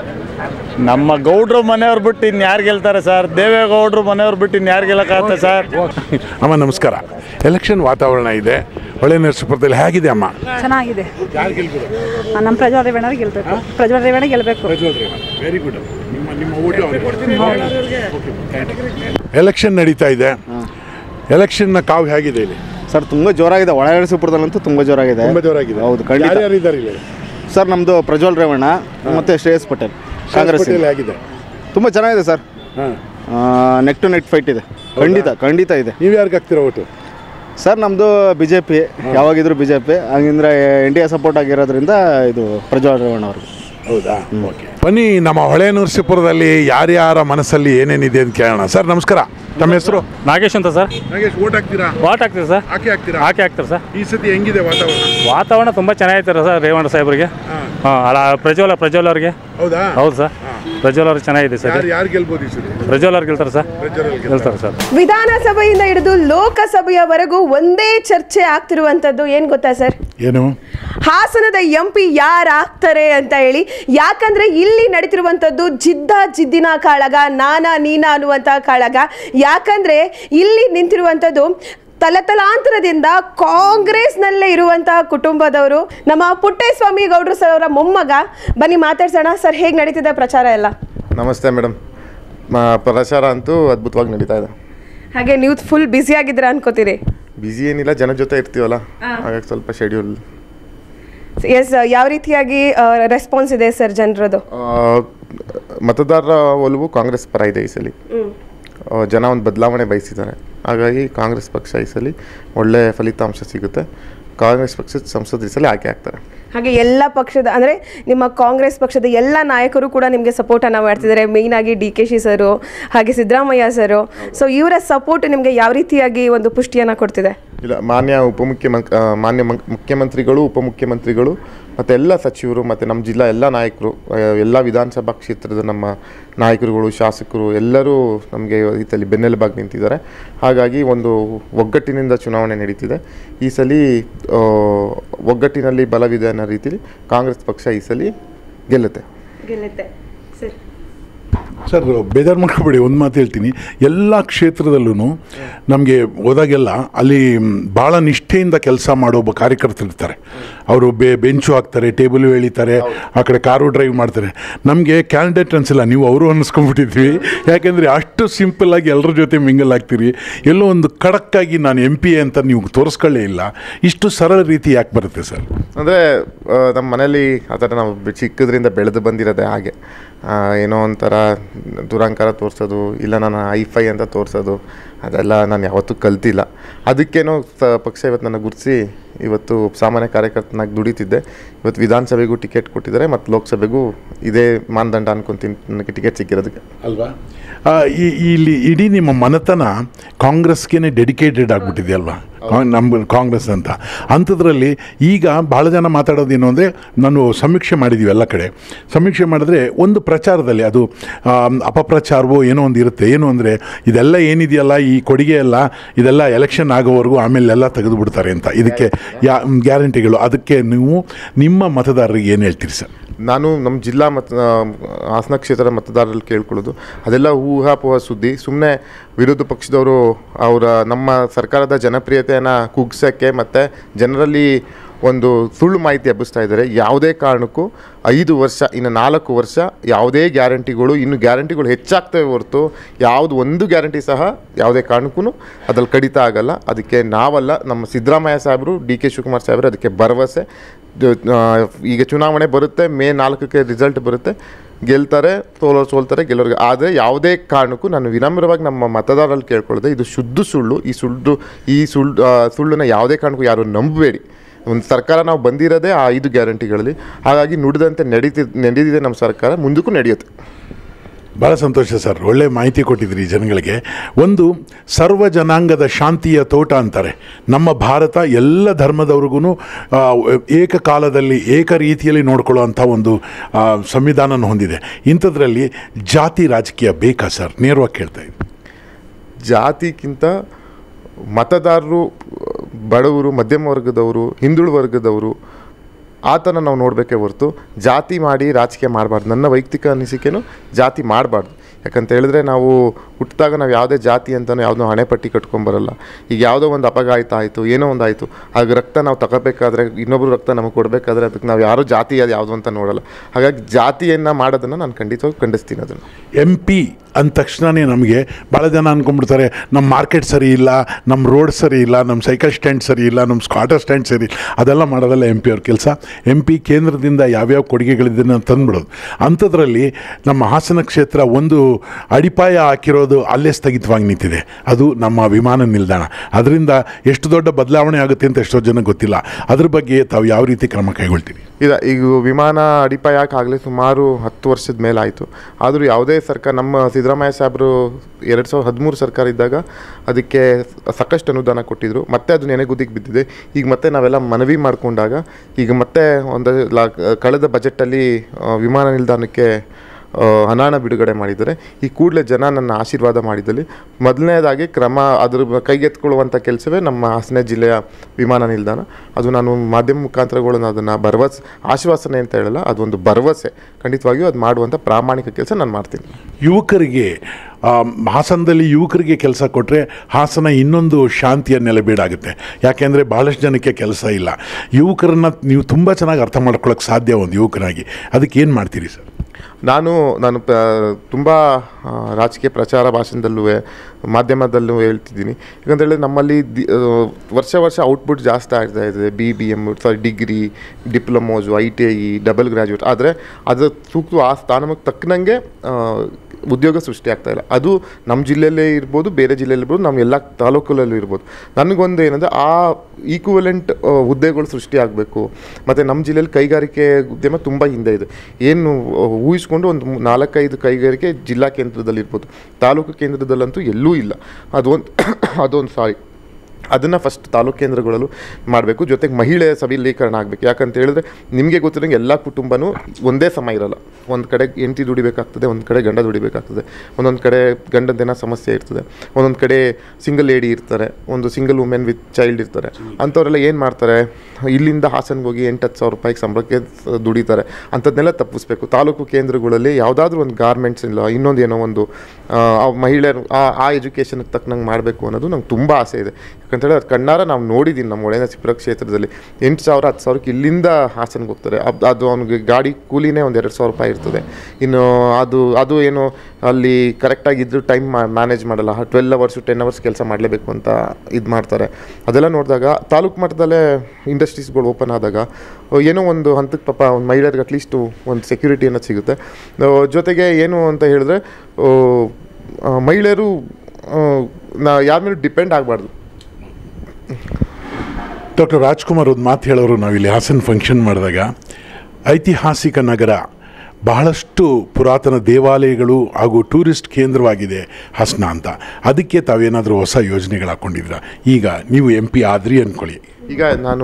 ನಮ್ಮ ಗೌಡ್ರು ಮನೆಯವ್ರು ಬಿಟ್ಟು ಇನ್ನು ಯಾರು ಗೆಲ್ತಾರೆ ಸರ್ ದೇವೇಗೌಡರು ಮನೆಯವ್ರು ಬಿಟ್ಟು ಇನ್ನು ಯಾರು ಗೆಲ್ಲಕ್ಕಾಗತ್ತೆ ಸರ್ ಅಮ್ಮ ನಮಸ್ಕಾರ ಎಲೆಕ್ಷನ್ ವಾತಾವರಣ ಇದೆ ಹೊಳೆ ನರಸೀಪುರದಲ್ಲಿ ಹೇಗಿದೆ ಅಮ್ಮ ಚೆನ್ನಾಗಿದೆ ಯಾರು ಗೆಲ್ಬೋದು ನಮ್ಮ ಪ್ರಜ್ವಲ್ ರೇವಣ್ಣ ಗೆಲ್ಬೇಕು ಪ್ರಜ್ವಲ್ ರೇವಣ್ಣ ಗೆಲ್ಬೇಕು ಪ್ರಜ್ವಲ್ ರೇವಣ್ಣ ವೆರಿ ಗುಡ್ ನಿಮ್ಮ ನಿಮ್ಮ ಓಟು ಎಲೆಕ್ಷನ್ ನಡೀತಾ ಇದೆ ಎಲೆಕ್ಷನ್ನ ಕಾವು ಹೇಗಿದೆ ಇಲ್ಲಿ ಸರ್ ತುಂಬ ಜೋರಾಗಿದೆ ಒಳ ನರಸೀಪುರದಲ್ಲಂತೂ ತುಂಬ ಜೋರಾಗಿದೆ ತುಂಬ ಜೋರಾಗಿದೆ ಹೌದು ಖಂಡಿತ ಯಾರ್ಯಾರು ಇದ್ದಾರೆ ಇಲ್ಲಿ ಸರ್ ನಮ್ಮದು ಪ್ರಜ್ವಲ್ ರೇವಣ್ಣ ಮತ್ತು ಶ್ರೇಯಸ್ ಪಟೇಲ್ ಕಾಂಗ್ರೆಸ್ ಪಟೇಲ್ ಹೇಗಿದೆ ತುಂಬ ಚೆನ್ನಾಗಿದೆ sir neck to neck fight ಇದೆ ಖಂಡಿತ ಖಂಡಿತ ಇದೆ ನೀವು ಯಾರಿಗೆ ಹಾಕ್ತೀರಾ ಓಟು ಸರ್ ನಮ್ಮದು ಬಿ ಜೆ ಪಿ ಯಾವಾಗಿದ್ರು ಬಿ ಜೆ ಪಿ ಹಂಗಂದ್ರೆ ಇಂಡಿಯಾ ಸಪೋರ್ಟ್ ಆಗಿರೋದ್ರಿಂದ ಇದು ಪ್ರಜ್ವಲ್ ರೇವಣ್ಣ ಅವ್ರಿಗೆ ಹೌದಾ ಓಕೆ ಬನ್ನಿ ನಮ್ಮ ಹೊಳೆ ನರಸೀಪುರದಲ್ಲಿ ಯಾರ್ಯಾರ ಮನಸ್ಸಲ್ಲಿ ಏನೇನಿದೆ ಅಂತ ಕೇಳೋಣ ಸರ್ ನಮಸ್ಕಾರ ತಮ್ಮ ಹೆಸರು ನಾಗೇಶ್ ಅಂತ ಸರ್ ನಾಗೇಶ್ ಓಟ್ ಹಾಕ್ತೀರಾ ವಾಟ್ ಆಗ್ತೀರಿ ಸರ್ ಹಾಕಿ ಹಾಕ್ತೀರಾ ಹಾಕಿ ಹಾಕ್ತಾರೆ ಸರ್ ಈ ಸತಿ ಹೆಂಗಿದೆ ವಾತಾವರಣ ವಾತಾವರಣ ತುಂಬ ಚೆನ್ನಾಗಿರ್ತಾರೆ ಸರ್ ರೇವಣ್ಣ ಸಾಹೇಬ್ರಿಗೆ ಹಾಂ ಅಲ್ಲ ಪ್ರಜ್ವಲ ಪ್ರಜ್ವಲ್ ಅವ್ರಿಗೆ ಹೌದಾ ಹೌದು ಸರ್ ಪ್ರಜ್ವಲ್ ಅವ್ರಿಗೆ ಚೆನ್ನಾಗಿದೆ ಸರ್ ಯಾರು ಯಾರು ಗೆಲ್ಬೋದು ಈ ಸತಿ ಪ್ರಜ್ವಲ್ ಅವ್ರು ಗೆಲ್ತಾರೆ ಸರ್ ಪ್ರಜ್ವಲ್ ಅವ್ರು ಗೆಲ್ತಾರೆ ಸರ್ ವಿಧಾನಸಭೆಯಿಂದ ಹಿಡಿದು ಲೋಕಸಭೆಯವರೆಗೂ ಒಂದೇ ಚರ್ಚೆ ಆಗ್ತಿರುವಂತದ್ದು ಏನ್ ಗೊತ್ತಾ ಸರ್ ಏನು ಹಾಸನದ ಎಂ ಪಿ ಯಾರಾಗ್ತಾರೆ ಅಂತ ಹೇಳಿ ಯಾಕಂದ್ರೆ ಇಲ್ಲಿ ನಡೀತಿರುವಂಥದ್ದು ಜಿದ್ದ ಜಿದ್ದಿನ ಕಾಳಗ ನಾನಾ ನೀನಾ ಅನ್ನುವಂಥ ಕಾಳಗ ಯಾಕಂದ್ರೆ ಇಲ್ಲಿ ನಿಂತಿರುವಂಥದ್ದು ತಲತಲಾಂತರದಿಂದ ಕಾಂಗ್ರೆಸ್ನಲ್ಲೇ ಇರುವಂತಹ ಕುಟುಂಬದವರು ನಮ್ಮ ಪುಟ್ಟೇಸ್ವಾಮಿ ಗೌಡ್ರು ಸರ್ ಅವರ ಮೊಮ್ಮಗ ಬನ್ನಿ ಮಾತಾಡ್ಸೋಣ ಸರ್ ಹೇಗೆ ನಡೀತಿದೆ ಪ್ರಚಾರ ಎಲ್ಲ ನಮಸ್ತೆ ಮೇಡಮ್ ಪ್ರಚಾರ ಅಂತೂ ಅದ್ಭುತವಾಗಿ ನಡೀತಾ ಇದೆ ಹಾಗೆ ನೀವು ಫುಲ್ ಬ್ಯುಸಿ ಆಗಿದ್ದೀರಾ ಅನ್ಕೋತೀರಿ ಬ್ಯುಸಿ ಏನಿಲ್ಲ ಜನ ಜೊತೆ ಇರ್ತೀವಲ್ಲ ಹಾಗಾಗಿ ಸ್ವಲ್ಪ ಶೆಡ್ಯೂಲ್ ಎಸ್ ಯಾವ ರೀತಿಯಾಗಿ ರೆಸ್ಪಾನ್ಸ್ ಇದೆ ಸರ್ ಜನರದು ಮತದಾರರ ಒಲವು ಕಾಂಗ್ರೆಸ್ ಪರ ಇದೆ ಈ ಸಲ ಆ, ಜನ ಒಂದು ಬದಲಾವಣೆ ಬಯಸಿದ್ದಾರೆ ಹಾಗಾಗಿ ಕಾಂಗ್ರೆಸ್ ಪಕ್ಷ ಈ ಸಲ ಒಳ್ಳೆ ಫಲಿತಾಂಶ ಸಿಗುತ್ತೆ ಕಾಂಗ್ರೆಸ್ ಪಕ್ಷದ ಸಂಸದರು ಈ ಸಲ ಆಯ್ಕೆ ಆಗ್ತಾರೆ ಹಾಗೆ ಎಲ್ಲ ಪಕ್ಷದ ಅಂದರೆ ನಿಮ್ಮ ಕಾಂಗ್ರೆಸ್ ಪಕ್ಷದ ಎಲ್ಲ ನಾಯಕರು ಕೂಡ ನಿಮಗೆ ಸಪೋರ್ಟನ್ನು ಮಾಡ್ತಿದ್ದಾರೆ ಮೇಯ್ನ್ ಆಗಿ ಡಿ ಕೆ ಶಿ ಸರು ಹಾಗೆ ಸಿದ್ದರಾಮಯ್ಯ ಸರು ಸೊ ಇವರ ಸಪೋರ್ಟ್ ನಿಮಗೆ ಯಾವ ರೀತಿಯಾಗಿ ಒಂದು ಪುಷ್ಟಿಯನ್ನು ಕೊಡ್ತಿದೆ ಇಲ್ಲ ಮಾನ್ಯ ಉಪಮುಖ್ಯಮಂತ್ರಿ ಆ, ಮಾನ್ಯ ಮಂಕ್- ಮುಖ್ಯಮಂತ್ರಿಗಳು ಉಪಮುಖ್ಯಮಂತ್ರಿಗಳು ಮತ್ತು ಎಲ್ಲ ಸಚಿವರು ಮತ್ತು ನಮ್ಮ ಜಿಲ್ಲಾ ಎಲ್ಲ ನಾಯಕರು ಆ, ಎಲ್ಲ ವಿಧಾನಸಭಾ ಕ್ಷೇತ್ರದ ನಮ್ಮ ನಾಯಕರುಗಳು ಶಾಸಕರು ಎಲ್ಲರೂ ನಮಗೆ ಈತಲ್ಲಿ ಬೆನ್ನೆಲುಬಾಗಿ ನಿಂತಿದ್ದಾರೆ ಹಾಗಾಗಿ ಒಂದು ಒಗ್ಗಟ್ಟಿನಿಂದ ಚುನಾವಣೆ ನಡೀತಿದೆ ಈ ಸಲ ಆ, ಒಗ್ಗಟ್ಟಿನಲ್ಲಿ ಬಲವಿದೆ ಅನ್ನೋ ರೀತಿಲಿ ಕಾಂಗ್ರೆಸ್ ಪಕ್ಷ ಈ ಸಲ ಗೆಲ್ಲುತ್ತೆ ಗೆಲ್ಲುತ್ತೆ ಸರ್ ಸರ್ ಬೇಜಾರು ಮಾಡ್ಕೊಬೇಡಿ ಒಂದು ಮಾತು ಹೇಳ್ತೀನಿ ಎಲ್ಲ ಕ್ಷೇತ್ರದಲ್ಲೂ ನಮಗೆ ಹೋದಾಗೆಲ್ಲ ಅಲ್ಲಿ ಮ್, ಭಾಳ ನಿಷ್ಠೆಯಿಂದ ಕೆಲಸ ಮಾಡೋ ಒಬ್ಬ ಕಾರ್ಯಕರ್ತರು ಇರ್ತಾರೆ ಅವರು ಬೆ ಬೆಂಚು ಹಾಕ್ತಾರೆ ಟೇಬಲ್ ಎಳಿತಾರೆ ಆ ಕಡೆ ಕಾರು ಡ್ರೈವ್ ಮಾಡ್ತಾರೆ ನಮಗೆ ಕ್ಯಾಂಡಿಡೇಟ್ ಅನ್ಸಿಲ್ಲ ನೀವು ಅವರು ಅನ್ನಿಸ್ಕೊಂಡ್ಬಿಟ್ಟಿದ್ವಿ ಯಾಕೆಂದರೆ ಅಷ್ಟು ಸಿಂಪಲ್ಲಾಗಿ ಎಲ್ಲರ ಜೊತೆ ಮಿಂಗಲ್ ಆಗ್ತೀರಿ ಎಲ್ಲೋ ಒಂದು ಖಡಕ್ಕಾಗಿ ನಾನು ಎಂ ಪಿ ಅಂತ ನೀವು ತೋರಿಸ್ಕೊಳ್ಳೇ ಇಲ್ಲ ಇಷ್ಟು ಸರಳ ರೀತಿ ಯಾಕೆ ಬರುತ್ತೆ ಸರ್ ಅಂದರೆ ನಮ್ಮ ಮನೇಲಿ ಆ ಥರ ನಾವು ಬೆ- ಚಿಕ್ಕದ್ರಿಂದ ಬೆಳೆದು ಬಂದಿರೋದೇ ಹಾಗೆ ಆ, ಏನೋ ಒಂಥರ ದುರಂಕಾರ ತೋರಿಸೋದು ಇಲ್ಲ ನಾನು ಐಫೈ ಅಂತ ತೋರಿಸೋದು ಅದೆಲ್ಲ ನಾನು ಯಾವತ್ತೂ ಕಲ್ತಿಲ್ಲ ಅದಕ್ಕೇನೋ ಸ ಪಕ್ಷ ಇವತ್ತು ನನ್ನ ಗುರುತಿಸಿ ಇವತ್ತು ಸಾಮಾನ್ಯ ಕಾರ್ಯಕರ್ತನಾಗಿ ದುಡಿತಿದ್ದೆ ಇವತ್ತು ವಿಧಾನಸಭೆಗೂ ಟಿಕೆಟ್ ಕೊಟ್ಟಿದ್ದಾರೆ ಮತ್ತು ಲೋಕಸಭೆಗೂ ಇದೇ ಮಾನದಂಡ ಅನ್ಕೊಂತೀನಿ ನನಗೆ ಟಿಕೆಟ್ ಸಿಕ್ಕಿರೋದಕ್ಕೆ ಅಲ್ವಾ ಆ, ಈ ಇಲ್ಲಿ ಇಡೀ ನಿಮ್ಮ ಮನೆತನ ಕಾಂಗ್ರೆಸ್ಗೆ ಡೆಡಿಕೇಟೆಡ್ ಆಗಿಬಿಟ್ಟಿದೆ ಅಲ್ವಾ ಕಾ- ನಮ್ಮ ಕಾಂಗ್ರೆಸ್ ಅಂತ ಅಂಥದ್ರಲ್ಲಿ ಈಗ ಭಾಳ ಜನ ಮಾತಾಡೋದೇನು ಅಂದರೆ ನಾನು ಸಮೀಕ್ಷೆ ಮಾಡಿದ್ದೀವಿ ಎಲ್ಲ ಕಡೆ ಸಮೀಕ್ಷೆ ಮಾಡಿದ್ರೆ ಒಂದು ಪ್ರಚಾರದಲ್ಲಿ ಅದು ಆ, ಅಪಪ್ರಚಾರವೋ ಏನೋ ಒಂದು ಇರುತ್ತೆ ಏನು ಅಂದರೆ ಇದೆಲ್ಲ ಏನಿದೆಯಲ್ಲ ಈ ಕೊಡುಗೆ ಎಲ್ಲ ಇದೆಲ್ಲ ಎಲೆಕ್ಷನ್ ಆಗೋವರೆಗೂ ಆಮೇಲೆ ಎಲ್ಲ ತೆಗೆದು ಬಿಡ್ತಾರೆ ಅಂತ ಇದಕ್ಕೆ ಯಾ ಗ್ಯಾರಂಟಿಗಳು ಅದಕ್ಕೆ ನೀವು ನಿಮ್ಮ ಮತದಾರರಿಗೆ ಏನು ಹೇಳ್ತೀರಿ ಸರ್ ನಾನು ನಮ್ಮ ಜಿಲ್ಲಾ ಮತ ಆ, ಹಾಸನ ಕ್ಷೇತ್ರದ ಮತದಾರರಲ್ಲಿ ಕೇಳ್ಕೊಳ್ಳೋದು ಅದೆಲ್ಲ ಊಹಾಪೋಹ ಸುದ್ದಿ ಸುಮ್ಮನೆ ವಿರೋಧ ಪಕ್ಷದವರು ಅವರ ನಮ್ಮ ಸರ್ಕಾರದ ಜನಪ್ರಿಯತೆಯನ್ನು ಕುಗ್ಸೋಕ್ಕೆ ಮತ್ತು ಜನರಲ್ಲಿ ಒಂದು ಸುಳ್ಳು ಮಾಹಿತಿ ಹಬ್ಬಿಸ್ತಾ ಇದ್ದಾರೆ ಯಾವುದೇ ಕಾರಣಕ್ಕೂ ಐದು ವರ್ಷ ಇನ್ನು ನಾಲ್ಕು ವರ್ಷ ಯಾವುದೇ ಗ್ಯಾರಂಟಿಗಳು ಇನ್ನು ಗ್ಯಾರಂಟಿಗಳು ಹೆಚ್ಚಾಗ್ತವೆ ಹೊರತು ಯಾವುದು ಒಂದು ಗ್ಯಾರಂಟಿ ಸಹ ಯಾವುದೇ ಕಾರಣಕ್ಕೂ ಅದ್ರಲ್ಲಿ ಕಡಿತ ಆಗಲ್ಲ ಅದಕ್ಕೆ ನಾವಲ್ಲ ನಮ್ಮ ಸಿದ್ದರಾಮಯ್ಯ ಸಾಹೇಬರು ಡಿ ಕೆ ಶಿವಕುಮಾರ್ ಸಾಹೇಬರು ಅದಕ್ಕೆ ಭರವಸೆ ದ- ಆ, ಈಗ ಚುನಾವಣೆ ಬರುತ್ತೆ ಮೇ ನಾಲ್ಕಕ್ಕೆ ರಿಸಲ್ಟ್ ಬರುತ್ತೆ ಗೆಲ್ತಾರೆ ಸೋಲೋರು ಸೋಲ್ತಾರೆ ಗೆಲ್ಲೋರಿಗೆ ಆದರೆ ಯಾವುದೇ ಕಾರಣಕ್ಕೂ ನಾನು ವಿನಮ್ರವಾಗಿ ನಮ್ಮ ಮತದಾರರಲ್ಲಿ ಕೇಳ್ಕೊಳ್ಳೋದೆ ಇದು ಶುದ್ಧ ಸುಳ್ಳು ಈ ಸುಳ್ಳು ಈ ಸುಳ್ಳು ಆ, ಸುಳ್ಳನ್ನ ಯಾವುದೇ ಕಾರಣಕ್ಕೂ ಯಾರು ನಂಬಬೇಡಿ ಒಂದು ಸರ್ಕಾರ ನಾವು ಬಂದಿರೋದೇ ಆ ಐದು ಗ್ಯಾರಂಟಿಗಳಲ್ಲಿ ಹಾಗಾಗಿ ನುಡಿದಂತೆ ನಡೀತಿ ನಡೆದಿದೆ ನಮ್ಮ ಸರ್ಕಾರ ಮುಂದಕ್ಕೂ ನಡೆಯುತ್ತೆ ಭಾಳ ಸಂತೋಷ ಸರ್ ಒಳ್ಳೆ ಮಾಹಿತಿ ಕೊಟ್ಟಿದ್ರಿ ಜನಗಳಿಗೆ ಒಂದು ಸರ್ವ ಜನಾಂಗದ ಶಾಂತಿಯ ತೋಟ ಅಂತಾರೆ ನಮ್ಮ ಭಾರತ ಎಲ್ಲ ಧರ್ಮದವ್ರಿಗೂ ಏಕಕಾಲದಲ್ಲಿ ಏಕ ರೀತಿಯಲ್ಲಿ ನೋಡ್ಕೊಳ್ಳೋ ಅಂಥ ಒಂದು ಆ, ಸಂವಿಧಾನನ ಹೊಂದಿದೆ ಇಂಥದ್ರಲ್ಲಿ ಜಾತಿ ರಾಜಕೀಯ ಬೇಕಾ ಸರ್ ನೇರವಾಗಿ ಕೇಳ್ತಾ ಇದ್ದೀನಿ ಜಾತಿಗಿಂತ ಮತದಾರರು ಬಡವರು ಮಧ್ಯಮ ವರ್ಗದವರು ಹಿಂದುಳಿದ ವರ್ಗದವರು ಆ ಥರ ನಾವು ನೋಡಬೇಕೇ ಹೊರತು ಜಾತಿ ಮಾಡಿ ರಾಜಕೀಯ ಮಾಡಬಾರ್ದು ನನ್ನ ವೈಯಕ್ತಿಕ ಅನಿಸಿಕೆನೂ ಜಾತಿ ಮಾಡಬಾರ್ದು ಯಾಕಂತ ಹೇಳಿದ್ರೆ ನಾವು ಹುಟ್ಟಿದಾಗ ನಾವು ಯಾವುದೇ ಜಾತಿ ಅಂತಲೂ ಯಾವುದೋ ಹಣೆಪಟ್ಟಿ ಕಟ್ಕೊಂಬರಲ್ಲ ಈಗ ಯಾವುದೋ ಒಂದು ಅಪಘಾತ ಆಯಿತು ಏನೋ ಒಂದು ಆಯಿತು ಆಗ ರಕ್ತ ನಾವು ತಗೋಬೇಕಾದ್ರೆ ಇನ್ನೊಬ್ರು ರಕ್ತ ನಮಗೆ ಕೊಡಬೇಕಾದ್ರೆ ಅದಕ್ಕೆ ನಾವು ಯಾರೋ ಜಾತಿ ಅದು ಯಾವುದು ಅಂತ ನೋಡಲ್ಲ ಹಾಗಾಗಿ ಜಾತಿಯನ್ನು ಮಾಡೋದನ್ನು ನಾನು ಖಂಡಿತವಾಗಿ ಖಂಡಿಸ್ತೀನಿ ಅದನ್ನು ಎಂ ಪಿ ಅಂದ ತಕ್ಷಣವೇ ನಮಗೆ ಭಾಳ ಜನ ಅಂದ್ಕೊಂಡ್ಬಿಡ್ತಾರೆ ನಮ್ಮ ಮಾರ್ಕೆಟ್ ಸರಿ ಇಲ್ಲ ನಮ್ಮ ರೋಡ್ ಸರಿ ಇಲ್ಲ ನಮ್ಮ ಸೈಕಲ್ ಸ್ಟ್ಯಾಂಡ್ ಸರಿ ಇಲ್ಲ ನಮ್ಮ ಸ್ಕಾಟರ್ ಸ್ಟ್ಯಾಂಡ್ ಸರಿ ಇಲ್ಲ ಅದೆಲ್ಲ ಮಾಡೋದಲ್ಲ ಎಂ ಪಿ ಅವ್ರ ಕೆಲಸ ಎಂ ಪಿ ಕೇಂದ್ರದಿಂದ ಯಾವ್ಯಾವ ಕೊಡುಗೆಗಳಿದ್ದನ್ನು ತಂದ್ಬಿಡೋದು ಅಂಥದ್ರಲ್ಲಿ ನಮ್ಮ ಹಾಸನ ಕ್ಷೇತ್ರ ಒಂದು ಅಡಿಪಾಯ ಹಾಕಿರೋದು ಅದು ಅಲ್ಲೇ ಸ್ಥಗಿತವಾಗಿ ನಿಂತಿದೆ ಅದು ನಮ್ಮ ವಿಮಾನ ನಿಲ್ದಾಣ ಅದರಿಂದ ಎಷ್ಟು ದೊಡ್ಡ ಬದಲಾವಣೆ ಆಗುತ್ತೆ ಅಂತ ಎಷ್ಟೋ ಜನ ಗೊತ್ತಿಲ್ಲ ಅದ್ರ ಬಗ್ಗೆ ತಾವು ಯಾವ ರೀತಿ ಕ್ರಮ ಕೈಗೊಳ್ತೀರಿ ಇಲ್ಲ ಈಗ ವಿಮಾನ ಅಡಿಪಾಯ ಆಗಲೇ ಸುಮಾರು ಹತ್ತು ವರ್ಷದ ಮೇಲಾಯಿತು ಆದರೂ ಯಾವುದೇ ಸರ್ಕಾರ ನಮ್ಮ ಸಿದ್ದರಾಮಯ್ಯ ಸಾಹೇಬರು ಎರಡು ಸಾವಿರದ ಹದಿಮೂರು ಸರ್ಕಾರ ಇದ್ದಾಗ ಅದಕ್ಕೆ ಸಾಕಷ್ಟು ಅನುದಾನ ಕೊಟ್ಟಿದ್ರು ಮತ್ತೆ ಅದು ನೆನೆಗುದಿಗೆ ಬಿದ್ದಿದೆ ಈಗ ಮತ್ತೆ ನಾವೆಲ್ಲ ಮನವಿ ಮಾಡಿಕೊಂಡಾಗ ಈಗ ಮತ್ತೆ ಒಂದು ಲಾ ಕಳೆದ ಬಜೆಟಲ್ಲಿ ಆ, ವಿಮಾನ ನಿಲ್ದಾಣಕ್ಕೆ ಆ, ಹಣಾನ ಬಿಡುಗಡೆ ಮಾಡಿದ್ದಾರೆ ಈ ಕೂಡಲೇ ಜನ ನನ್ನ ಆಶೀರ್ವಾದ ಮಾಡಿದಲ್ಲಿ ಮೊದಲನೇದಾಗಿ ಕ್ರಮ ಅದ್ರ ಕೈಗೆತ್ಕೊಳ್ಳುವಂಥ ಕೆಲಸವೇ ನಮ್ಮ ಹಾಸನ ಜಿಲ್ಲೆಯ ವಿಮಾನ ನಿಲ್ದಾಣ ಅದು ನಾನು ಮಾಧ್ಯಮ ಮುಖಾಂತರಗಳು ನಾನು ಅದನ್ನು ಭರವಸೆ ಆಶ್ವಾಸನೆ ಅಂತ ಹೇಳಲ್ಲ ಅದೊಂದು ಭರವಸೆ ಖಂಡಿತವಾಗಿಯೂ ಅದು ಮಾಡುವಂಥ ಪ್ರಾಮಾಣಿಕ ಕೆಲಸ ನಾನು ಮಾಡ್ತೀನಿ ಯುವಕರಿಗೆ ಆ, ಹಾಸನದಲ್ಲಿ ಯುವಕರಿಗೆ ಕೆಲಸ ಕೊಟ್ಟರೆ ಹಾಸನ ಇನ್ನೊಂದು ಶಾಂತಿಯ ನೆಲೆಬೀಡಾಗುತ್ತೆ ಯಾಕೆಂದರೆ ಭಾಳಷ್ಟು ಜನಕ್ಕೆ ಕೆಲಸ ಇಲ್ಲ ಯುವಕರನ್ನ ನೀವು ತುಂಬ ಚೆನ್ನಾಗಿ ಅರ್ಥ ಮಾಡ್ಕೊಳ್ಳೋಕೆ ಸಾಧ್ಯ ಒಂದು ಯುವಕರಾಗಿ ಅದಕ್ಕೆ ಏನು ಮಾಡ್ತೀರಿ ಸರ್ ನಾನು ನಾನು ಪ ತುಂಬ ಆ, ರಾಜಕೀಯ ಪ್ರಚಾರ ಭಾಷಣದಲ್ಲೂ ಮಾಧ್ಯಮದಲ್ಲೂ ಹೇಳ್ತಿದ್ದೀನಿ ಯಾಕಂತ ಹೇಳಿದ್ರೆ ನಮ್ಮಲ್ಲಿ ದಿ ಆ, ವರ್ಷ ವರ್ಷ ಔಟ್ಪುಟ್ ಜಾಸ್ತಿ ಆಗ್ತಾ ಇದೆ B B M sorry degree diplomas I T I double graduate ಆದರೆ ಅದು ಸೂಕ್ತ ಆ ಸ್ಥಾನಕ್ಕೆ ತಕ್ಕನಂಗೆ ಆ, ಉದ್ಯೋಗ ಸೃಷ್ಟಿ ಆಗ್ತಾ ಇಲ್ಲ ಅದು ನಮ್ಮ ಜಿಲ್ಲೆಯಲ್ಲೇ ಇರ್ಬೋದು ಬೇರೆ ಜಿಲ್ಲೆಯಲ್ಲಿ ಇರ್ಬೋದು ನಮ್ಮ ಎಲ್ಲ ತಾಲೂಕುಗಳಲ್ಲೂ ಇರ್ಬೋದು ನನಗೊಂದು ಏನಂದರೆ ಆ ಈಕ್ವಲೆಂಟ್ ಹುದ್ದೆಗಳು ಸೃಷ್ಟಿ ಆಗಬೇಕು ಮತ್ತು ನಮ್ಮ ಜಿಲ್ಲೆಯಲ್ಲಿ ಕೈಗಾರಿಕೆ ಉದ್ಯಮ ತುಂಬ ಹಿಂದೆ ಇದೆ ಏನು ಆ, ಊಹಿಸ್ಕೊಂಡು ಒಂದು ಮೂ- ನಾಲ್ಕೈದು ಕೈಗಾರಿಕೆ ಜಿಲ್ಲಾ ಕೇಂದ್ರದಲ್ಲಿ ಇರ್ಬೋದು ತಾಲೂಕು ಕೇಂದ್ರದಲ್ಲಂತೂ ಎಲ್ಲೂ ಇಲ್ಲ ಅದೊಂದು ಅದೊಂದು ಸಾರಿ ಅದನ್ನು ಫಸ್ಟ್ ತಾಲೂಕು ಕೇಂದ್ರಗಳಲ್ಲೂ ಮಾಡಬೇಕು ಜೊತೆಗೆ ಮಹಿಳೆ ಸಬಲೀಕರಣ ಆಗಬೇಕು ಯಾಕಂತ ಹೇಳಿದ್ರೆ ನಿಮಗೆ ಗೊತ್ತಿರೋಂಗೆ ಎಲ್ಲ ಕುಟುಂಬನೂ ಒಂದೇ ಸಮ ಇರಲ್ಲ ಒಂದು ಕಡೆ ಹೆಂಡತಿ ದುಡಿಬೇಕಾಗ್ತದೆ ಒಂದು ಕಡೆ ಗಂಡ ದುಡಿಬೇಕಾಗ್ತದೆ ಒಂದೊಂದು ಕಡೆ ಗಂಡಂದೇನೋ ಸಮಸ್ಯೆ ಇರ್ತದೆ ಒಂದೊಂದು ಕಡೆ ಸಿಂಗಲ್ ಲೇಡಿ ಇರ್ತಾರೆ ಒಂದು ಸಿಂಗಲ್ ವುಮೆನ್ ವಿತ್ ಚೈಲ್ಡ್ ಇರ್ತಾರೆ ಅಂಥವರೆಲ್ಲ ಏನು ಮಾಡ್ತಾರೆ ಇಲ್ಲಿಂದ ಹಾಸನ್ಗೆ ಹೋಗಿ ಎಂಟು ಹತ್ತು ಸಾವಿರ ರೂಪಾಯಿಗೆ ಸಂಬಳಕ್ಕೆ ಸ- ದುಡಿತಾರೆ ಅಂಥದ್ದನ್ನೆಲ್ಲ ತಪ್ಪಿಸ್ಬೇಕು ತಾಲೂಕು ಕೇಂದ್ರಗಳಲ್ಲಿ ಯಾವುದಾದ್ರೂ ಒಂದು ಗಾರ್ಮೆಂಟ್ಸ್ ಇಲ್ಲ ಇನ್ನೊಂದು ಏನೋ ಒಂದು ಆ, ಆ ಮಹಿಳೆಯರು ಆ ಆ ಎಜುಕೇಷನ್ಗೆ ತಕ್ಕನಂಗೆ ಮಾಡಬೇಕು ಅನ್ನೋದು ನಂಗೆ ತುಂಬ ಆಸೆ ಇದೆ ಯಾಕಂತೇಳಿ ಅದು ಕಣ್ಣಾರ ನಾವು ನೋಡಿದ್ದೀನಿ ನಮ್ಮ ಒಳನರಸೀಪುರ ಕ್ಷೇತ್ರದಲ್ಲಿ ಎಂಟು ಸಾವಿರ ಹತ್ತು ಸಾವಿರಕ್ಕೆ ಇಲ್ಲಿಂದ ಹಾಸನ್ಗೆ ಹೋಗ್ತಾರೆ ಅದ್- ಅದು ಅವನಿಗೆ ಗಾಡಿ ಕೂಲಿನೇ ಒಂದು ಎರಡು ಸಾವಿರ ರೂಪಾಯಿ ಇರ್ತದೆ ಇನ್ನು ಅದು ಅದು ಏನು ಅಲ್ಲಿ ಕರೆಕ್ಟಾಗಿ ಇದ್ರೂ ಟೈಮ್ ಮ್ಯಾನೇಜ್ ಮಾಡಲ್ಲ ಟ್ವೆಲ್ ಅವರ್ಸು ಟೆನ್ ಅವರ್ಸ್ ಕೆಲಸ ಮಾಡಲೇಬೇಕು ಅಂತ ಇದು ಮಾಡ್ತಾರೆ ಅದೆಲ್ಲ ನೋಡಿದಾಗ ತಾಲೂಕು ಮಟ್ಟದಲ್ಲೇ ಇಂಡಸ್ಟ್ರೀಸ್ಗಳು ಓಪನ್ ಆದಾಗ ಆ, ಏನೋ ಒಂದು ಹಂತಕ್ಕೆ ಪಾಪ ಒಂದು ಮಹಿಳೆಯರಿಗೆ ಅಟ್ಲೀಸ್ಟು ಒಂದು ಸೆಕ್ಯೂರಿಟಿ ಅನ್ನೋದು ಸಿಗುತ್ತೆ ಆ, ಜೊತೆಗೆ ಏನು ಅಂತ ಹೇಳಿದ್ರೆ ಆ, ಆ, ಮಹಿಳೆಯರು ಆ, ನಾ ಯಾರ ಮೇಲೂ ಡಿಪೆಂಡ್ ಆಗಬಾರ್ದು ಡಾಕ್ಟರ್ ರಾಜ್ಕುಮಾರ್ ಒಂದು ಮಾತು ಹೇಳೋರು ನಾವಿಲ್ಲಿ ಹಾಸನ್ ಫಂಕ್ಷನ್ ಮಾಡಿದಾಗ ಐತಿಹಾಸಿಕ ನಗರ ಬಹಳಷ್ಟು ಪುರಾತನ ದೇವಾಲಯಗಳು ಹಾಗೂ ಟೂರಿಸ್ಟ್ ಕೇಂದ್ರವಾಗಿದೆ ಹಾಸನ ಅಂತ ಅದಕ್ಕೆ ತಾವೇನಾದರೂ ಹೊಸ ಯೋಜನೆಗಳು ಹಾಕ್ಕೊಂಡಿದ್ರ ಈಗ ನೀವು ಎಂ ಪಿ ಆದ್ರಿ ಅಂದ್ಕೊಳ್ಳಿ ಈಗ ನಾನು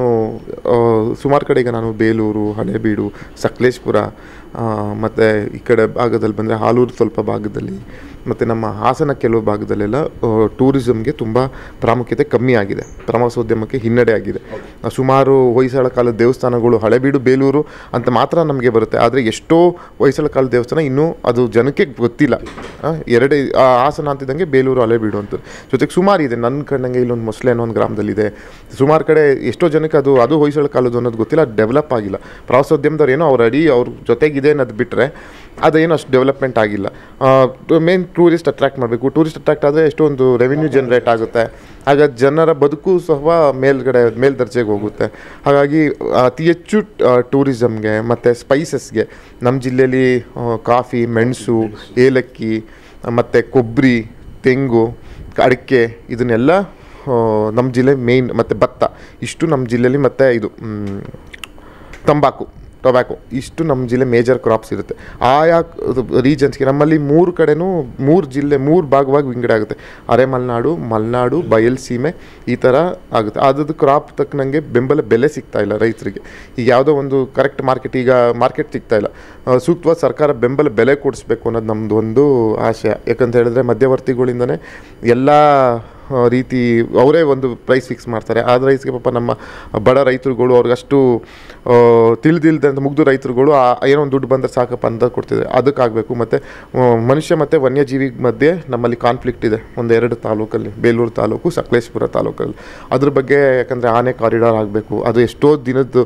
ಸುಮಾರು ಕಡೆ ಈಗ ನಾನು ಬೇಲೂರು ಹಳೇಬೀಡು ಸಕಲೇಶ್ಪುರ ಮತ್ತು ಈ ಕಡೆ ಭಾಗದಲ್ಲಿ ಬಂದರೆ ಹಾಲೂರು ಸ್ವಲ್ಪ ಭಾಗದಲ್ಲಿ ಮತ್ತು ನಮ್ಮ ಹಾಸನ ಕೆಲವು ಭಾಗದಲ್ಲೆಲ್ಲ ಟೂರಿಸಮ್ಗೆ ತುಂಬ ಪ್ರಾಮುಖ್ಯತೆ ಕಮ್ಮಿ ಆಗಿದೆ ಪ್ರವಾಸೋದ್ಯಮಕ್ಕೆ ಹಿನ್ನಡೆ ಆಗಿದೆ ಆ, ಸುಮಾರು ಹೊಯ್ಸಳ ಕಾಲದ ದೇವಸ್ಥಾನಗಳು ಹಳೇಬೀಡು ಬೇಲೂರು ಅಂತ ಮಾತ್ರ ನಮಗೆ ಬರುತ್ತೆ ಆದರೆ ಎಷ್ಟೋ ಹೊಯ್ಸಳ ಕಾಲದ ದೇವಸ್ಥಾನ ಇನ್ನೂ ಅದು ಜನಕ್ಕೆ ಗೊತ್ತಿಲ್ಲ ಆ, ಎರಡೇ ಆ, ಹಾಸನ ಅಂತಿದ್ದಂಗೆ ಬೇಲೂರು ಹಳೇಬೀಡು ಅಂತ ಜೊತೆಗೆ ಸುಮಾರು ಇದೆ ನನ್ನ ಕಂಡಂಗೆ ಇಲ್ಲೊಂದು ಮೊಸಳೆ ಅನ್ನೋ ಒಂದು ಗ್ರಾಮದಲ್ಲಿದೆ ಸುಮಾರು ಕಡೆ ಎಷ್ಟೋ ಜನಕ್ಕೆ ಅದು ಅದು ಹೊಯ್ಸಳ ಕಾಲದ್ದು ಅನ್ನೋದು ಗೊತ್ತಿಲ್ಲ ಡೆವಲಪ್ ಆಗಿಲ್ಲ ಪ್ರವಾಸೋದ್ಯಮದವ್ರು ಏನೋ ಅವ್ರ ಅಡಿ ಅವ್ರ ಜೊತೆಗಿದೆ ಅನ್ನೋದು ಬಿಟ್ಟರೆ ಅದೇನು ಅಷ್ಟು ಡೆವಲಪ್ಮೆಂಟ್ ಆಗಿಲ್ಲ ಮೇನ್ ಟೂರಿಸ್ಟ್ ಅಟ್ರಾಕ್ಟ್ ಮಾಡಬೇಕು ಟೂರಿಸ್ಟ್ ಅಟ್ರಾಕ್ಟ್ ಆದರೆ ಎಷ್ಟೊಂದು ರೆವಿನ್ಯೂ ಜನ್ರೇಟ್ ಆಗುತ್ತೆ ಆಗ ಜನರ ಬದುಕು ಸಹ ಮೇಲ್ಗಡೆ ಮೇಲ್ದರ್ಜೆಗೆ ಹೋಗುತ್ತೆ ಹಾಗಾಗಿ ಅತಿ ಹೆಚ್ಚು ಟೂರಿಸಮ್ಗೆ ಮತ್ತು ಸ್ಪೈಸಸ್ಗೆ ನಮ್ಮ ಜಿಲ್ಲೆಯಲ್ಲಿ ಆ, ಕಾಫಿ ಮೆಣಸು ಏಲಕ್ಕಿ ಮತ್ತು ಕೊಬ್ಬರಿ ತೆಂಗು ಅಡಿಕೆ ಇದನ್ನೆಲ್ಲ ಆ, ನಮ್ಮ ಜಿಲ್ಲೆ ಮೇಯ್ನ್ ಮತ್ತು ಭತ್ತ ಇಷ್ಟು ನಮ್ಮ ಜಿಲ್ಲೆಯಲ್ಲಿ ಮತ್ತು ಇದು ಮ್, ತಂಬಾಕು ಟೊಬ್ಯಾಕೊ ಇಷ್ಟು ನಮ್ಮ ಜಿಲ್ಲೆ ಮೇಜರ್ ಕ್ರಾಪ್ಸ್ ಇರುತ್ತೆ ಆಯಾ ರೀಜನ್ಸ್ಗೆ ನಮ್ಮಲ್ಲಿ ಮೂರು ಕಡೆನೂ ಮೂರು ಜಿಲ್ಲೆ ಮೂರು ಭಾಗವಾಗಿ ವಿಂಗಡ ಆಗುತ್ತೆ ಅರೆ ಮಲೆನಾಡು ಮಲೆನಾಡು ಬಯಲ್ಸೀಮೆ ಈ ಥರ ಆಗುತ್ತೆ ಅದ್ರದ್ದು ಕ್ರಾಪ್ ತಕ್ಕನಂಗೆ ಬೆಂಬಲ ಬೆಲೆ ಸಿಗ್ತಾ ಇಲ್ಲ ರೈತರಿಗೆ ಈಗ ಯಾವುದೋ ಒಂದು ಕರೆಕ್ಟ್ ಮಾರ್ಕೆಟ್ ಈಗ ಮಾರ್ಕೆಟ್ ಸಿಗ್ತಾ ಇಲ್ಲ ಆ, ಸೂಕ್ತವಾದ ಸರ್ಕಾರ ಬೆಂಬಲ ಬೆಲೆ ಕೊಡಿಸ್ಬೇಕು ಅನ್ನೋದು ನಮ್ಮದು ಒಂದು ಆಶಯ ಯಾಕಂತ ಹೇಳಿದ್ರೆ ಮಧ್ಯವರ್ತಿಗಳಿಂದನೇ ಎಲ್ಲ ಆ, ರೀತಿ ಅವರೇ ಒಂದು ಪ್ರೈಸ್ ಫಿಕ್ಸ್ ಮಾಡ್ತಾರೆ ಆ ರೈಸ್ಗೆ ಪಾಪ ನಮ್ಮ ಬಡ ರೈತರುಗಳು ಅವ್ರಿಗಷ್ಟು ತಿಳಿದಿಲ್ದಂತ ಮುಗ್ದು ರೈತರುಗಳು ಆ ಏನೋ ಒಂದು ದುಡ್ಡು ಬಂದರೆ ಸಾಕಪ್ಪ ಅಂತ ಕೊಡ್ತಿದ್ದಾರೆ ಅದಕ್ಕಾಗಬೇಕು ಮತ್ತು ಮನುಷ್ಯ ಮತ್ತು ವನ್ಯಜೀವಿ ಮಧ್ಯೆ ನಮ್ಮಲ್ಲಿ ಕಾನ್ಫ್ಲಿಕ್ಟ್ ಇದೆ ಒಂದು ಎರಡು ತಾಲೂಕಲ್ಲಿ ಬೇಲೂರು ತಾಲೂಕು ಸಕಲೇಶ್ಪುರ ತಾಲೂಕಲ್ಲಿ ಅದ್ರ ಬಗ್ಗೆ ಯಾಕಂದರೆ ಆನೆ ಕಾರಿಡಾರ್ ಆಗಬೇಕು ಅದು ಎಷ್ಟೋ ದಿನದ್ದು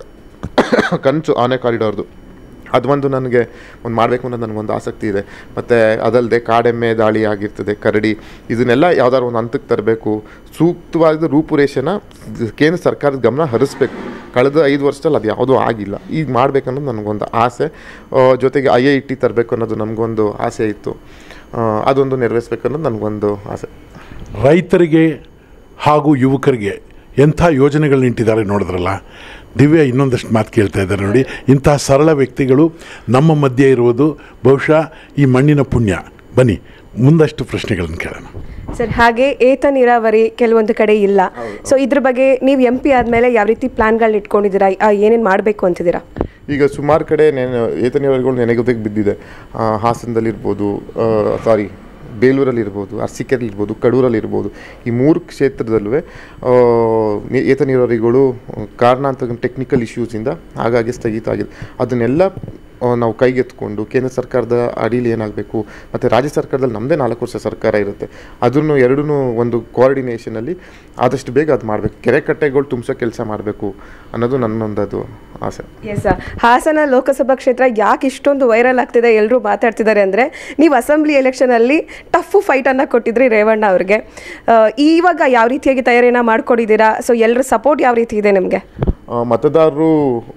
ಕನಸು ಆನೆ ಕಾರಿಡಾರ್ದು ಅದು ಒಂದು ನನಗೆ ಒಂದು ಮಾಡಬೇಕು ಅನ್ನೋದು ನನಗೊಂದು ಆಸಕ್ತಿ ಇದೆ ಮತ್ತು ಅದಲ್ಲದೆ ಕಾಡೆಮ್ಮೆ ದಾಳಿ ಆಗಿರ್ತದೆ ಕರಡಿ ಇದನ್ನೆಲ್ಲ ಯಾವ್ದಾದ್ರು ಒಂದು ಹಂತಕ್ಕೆ ತರಬೇಕು ಸೂಕ್ತವಾದ ರೂಪುರೇಷೆನ ಕೇಂದ್ರ ಸರ್ಕಾರದ ಗಮನ ಹರಿಸ್ಬೇಕು ಕಳೆದ ಐದು ವರ್ಷದಲ್ಲಿ ಅದು ಯಾವುದೂ ಆಗಿಲ್ಲ ಈಗ ಮಾಡಬೇಕನ್ನೋದು ನನಗೊಂದು ಆಸೆ ಆ, ಜೊತೆಗೆ ಐ ಐ ಟಿ ತರಬೇಕು ಅನ್ನೋದು ನಮಗೊಂದು ಆಸೆ ಇತ್ತು ಆ, ಅದೊಂದು ನೆರವೇರಿಸ್ಬೇಕನ್ನೋದು ನನಗೊಂದು ಆಸೆ ರೈತರಿಗೆ ಹಾಗೂ ಯುವಕರಿಗೆ ಎಂಥ ಯೋಜನೆಗಳನ್ನ ಇಟ್ಟಿದ್ದಾರೆ ನೋಡಿದ್ರಲ್ಲ ದಿವ್ಯ ಇನ್ನೊಂದಷ್ಟು ಮಾತು ಕೇಳ್ತಾ ಇದ್ದಾರೆ ನೋಡಿ ಇಂತಹ ಸರಳ ವ್ಯಕ್ತಿಗಳು ನಮ್ಮ ಮಧ್ಯೆ ಇರುವುದು ಬಹುಶಃ ಈ ಮಣ್ಣಿನ ಪುಣ್ಯ ಬನ್ನಿ ಮುಂದಷ್ಟು ಪ್ರಶ್ನೆಗಳನ್ನು ಕೇಳೋಣ ಸರ್ ಹಾಗೆ ಏತ ನೀರಾವರಿ ಕೆಲವೊಂದು ಕಡೆ ಇಲ್ಲ ಸೊ ಇದ್ರ ಬಗ್ಗೆ ನೀವು ಎಂ ಪಿ ಆದಮೇಲೆ ಯಾವ ರೀತಿ ಪ್ಲಾನ್ಗಳನ್ನ ಇಟ್ಕೊಂಡಿದ್ದೀರಾ ಏನೇನು ಮಾಡಬೇಕು ಅಂತಿದ್ದೀರಾ ಈಗ ಸುಮಾರು ಕಡೆ ನೆನೆ ಏತ ನೀರಾವರಿಗಳು ನೆನೆಗುದಿಗೆ ಬಿದ್ದಿದೆ ಆ, ಹಾಸನದಲ್ಲಿರ್ಬೋದು ಸಾರಿ ಬೇಲೂರಲ್ಲಿರ್ಬೋದು ಅರಸೀಕೆರೆಲಿರ್ಬೋದು ಕಡೂರಲ್ಲಿರ್ಬೋದು ಈ ಮೂರು ಕ್ಷೇತ್ರದಲ್ಲೂ ಏತ ನೀರಾವರಿಗಳು ಕಾರಣಾಂತರ ಟೆಕ್ನಿಕಲ್ ಇಶ್ಯೂಸಿಂದ ಹಾಗಾಗಿ ಸ್ಥಗಿತ ಆಗಿದೆ ಅದನ್ನೆಲ್ಲ ಆ, ನಾವು ಕೈಗೆತ್ಕೊಂಡು ಕೇಂದ್ರ ಸರ್ಕಾರದ ಅಡಿಲಿ ಏನಾಗಬೇಕು ಮತ್ತು ರಾಜ್ಯ ಸರ್ಕಾರದಲ್ಲಿ ನಮ್ಮದೇ ನಾಲ್ಕು ವರ್ಷ ಸರ್ಕಾರ ಇರುತ್ತೆ ಅದನ್ನು ಎರಡೂ ಒಂದು ಕೋಆರ್ಡಿನೇಷನಲ್ಲಿ ಆದಷ್ಟು ಬೇಗ ಅದು ಮಾಡಬೇಕು ಕೆರೆ ಕಟ್ಟೆಗಳು ತುಂಬಿಸೋ ಕೆಲಸ ಮಾಡಬೇಕು ಅನ್ನೋದು ನನ್ನೊಂದದು ಆಸೆ ಎಸ್ ಹಾಸನ ಲೋಕಸಭಾ ಕ್ಷೇತ್ರ ಯಾಕೆ ಇಷ್ಟೊಂದು ವೈರಲ್ ಆಗ್ತಿದೆ ಎಲ್ಲರೂ ಮಾತಾಡ್ತಿದ್ದಾರೆ ಅಂದರೆ ನೀವು ಅಸೆಂಬ್ಲಿ ಎಲೆಕ್ಷನಲ್ಲಿ ಟಫ್ ಫೈಟನ್ನು ಕೊಟ್ಟಿದ್ರಿ ರೇವಣ್ಣ ಅವ್ರಿಗೆ ಆ, ಇವಾಗ ಯಾವ ರೀತಿಯಾಗಿ ತಯಾರಿನ ಮಾಡ್ಕೊಂಡಿದ್ದೀರಾ ಸೊ ಎಲ್ಲರ ಸಪೋರ್ಟ್ ಯಾವ ರೀತಿ ಇದೆ ನಿಮಗೆ ಆ, ಮತದಾರರು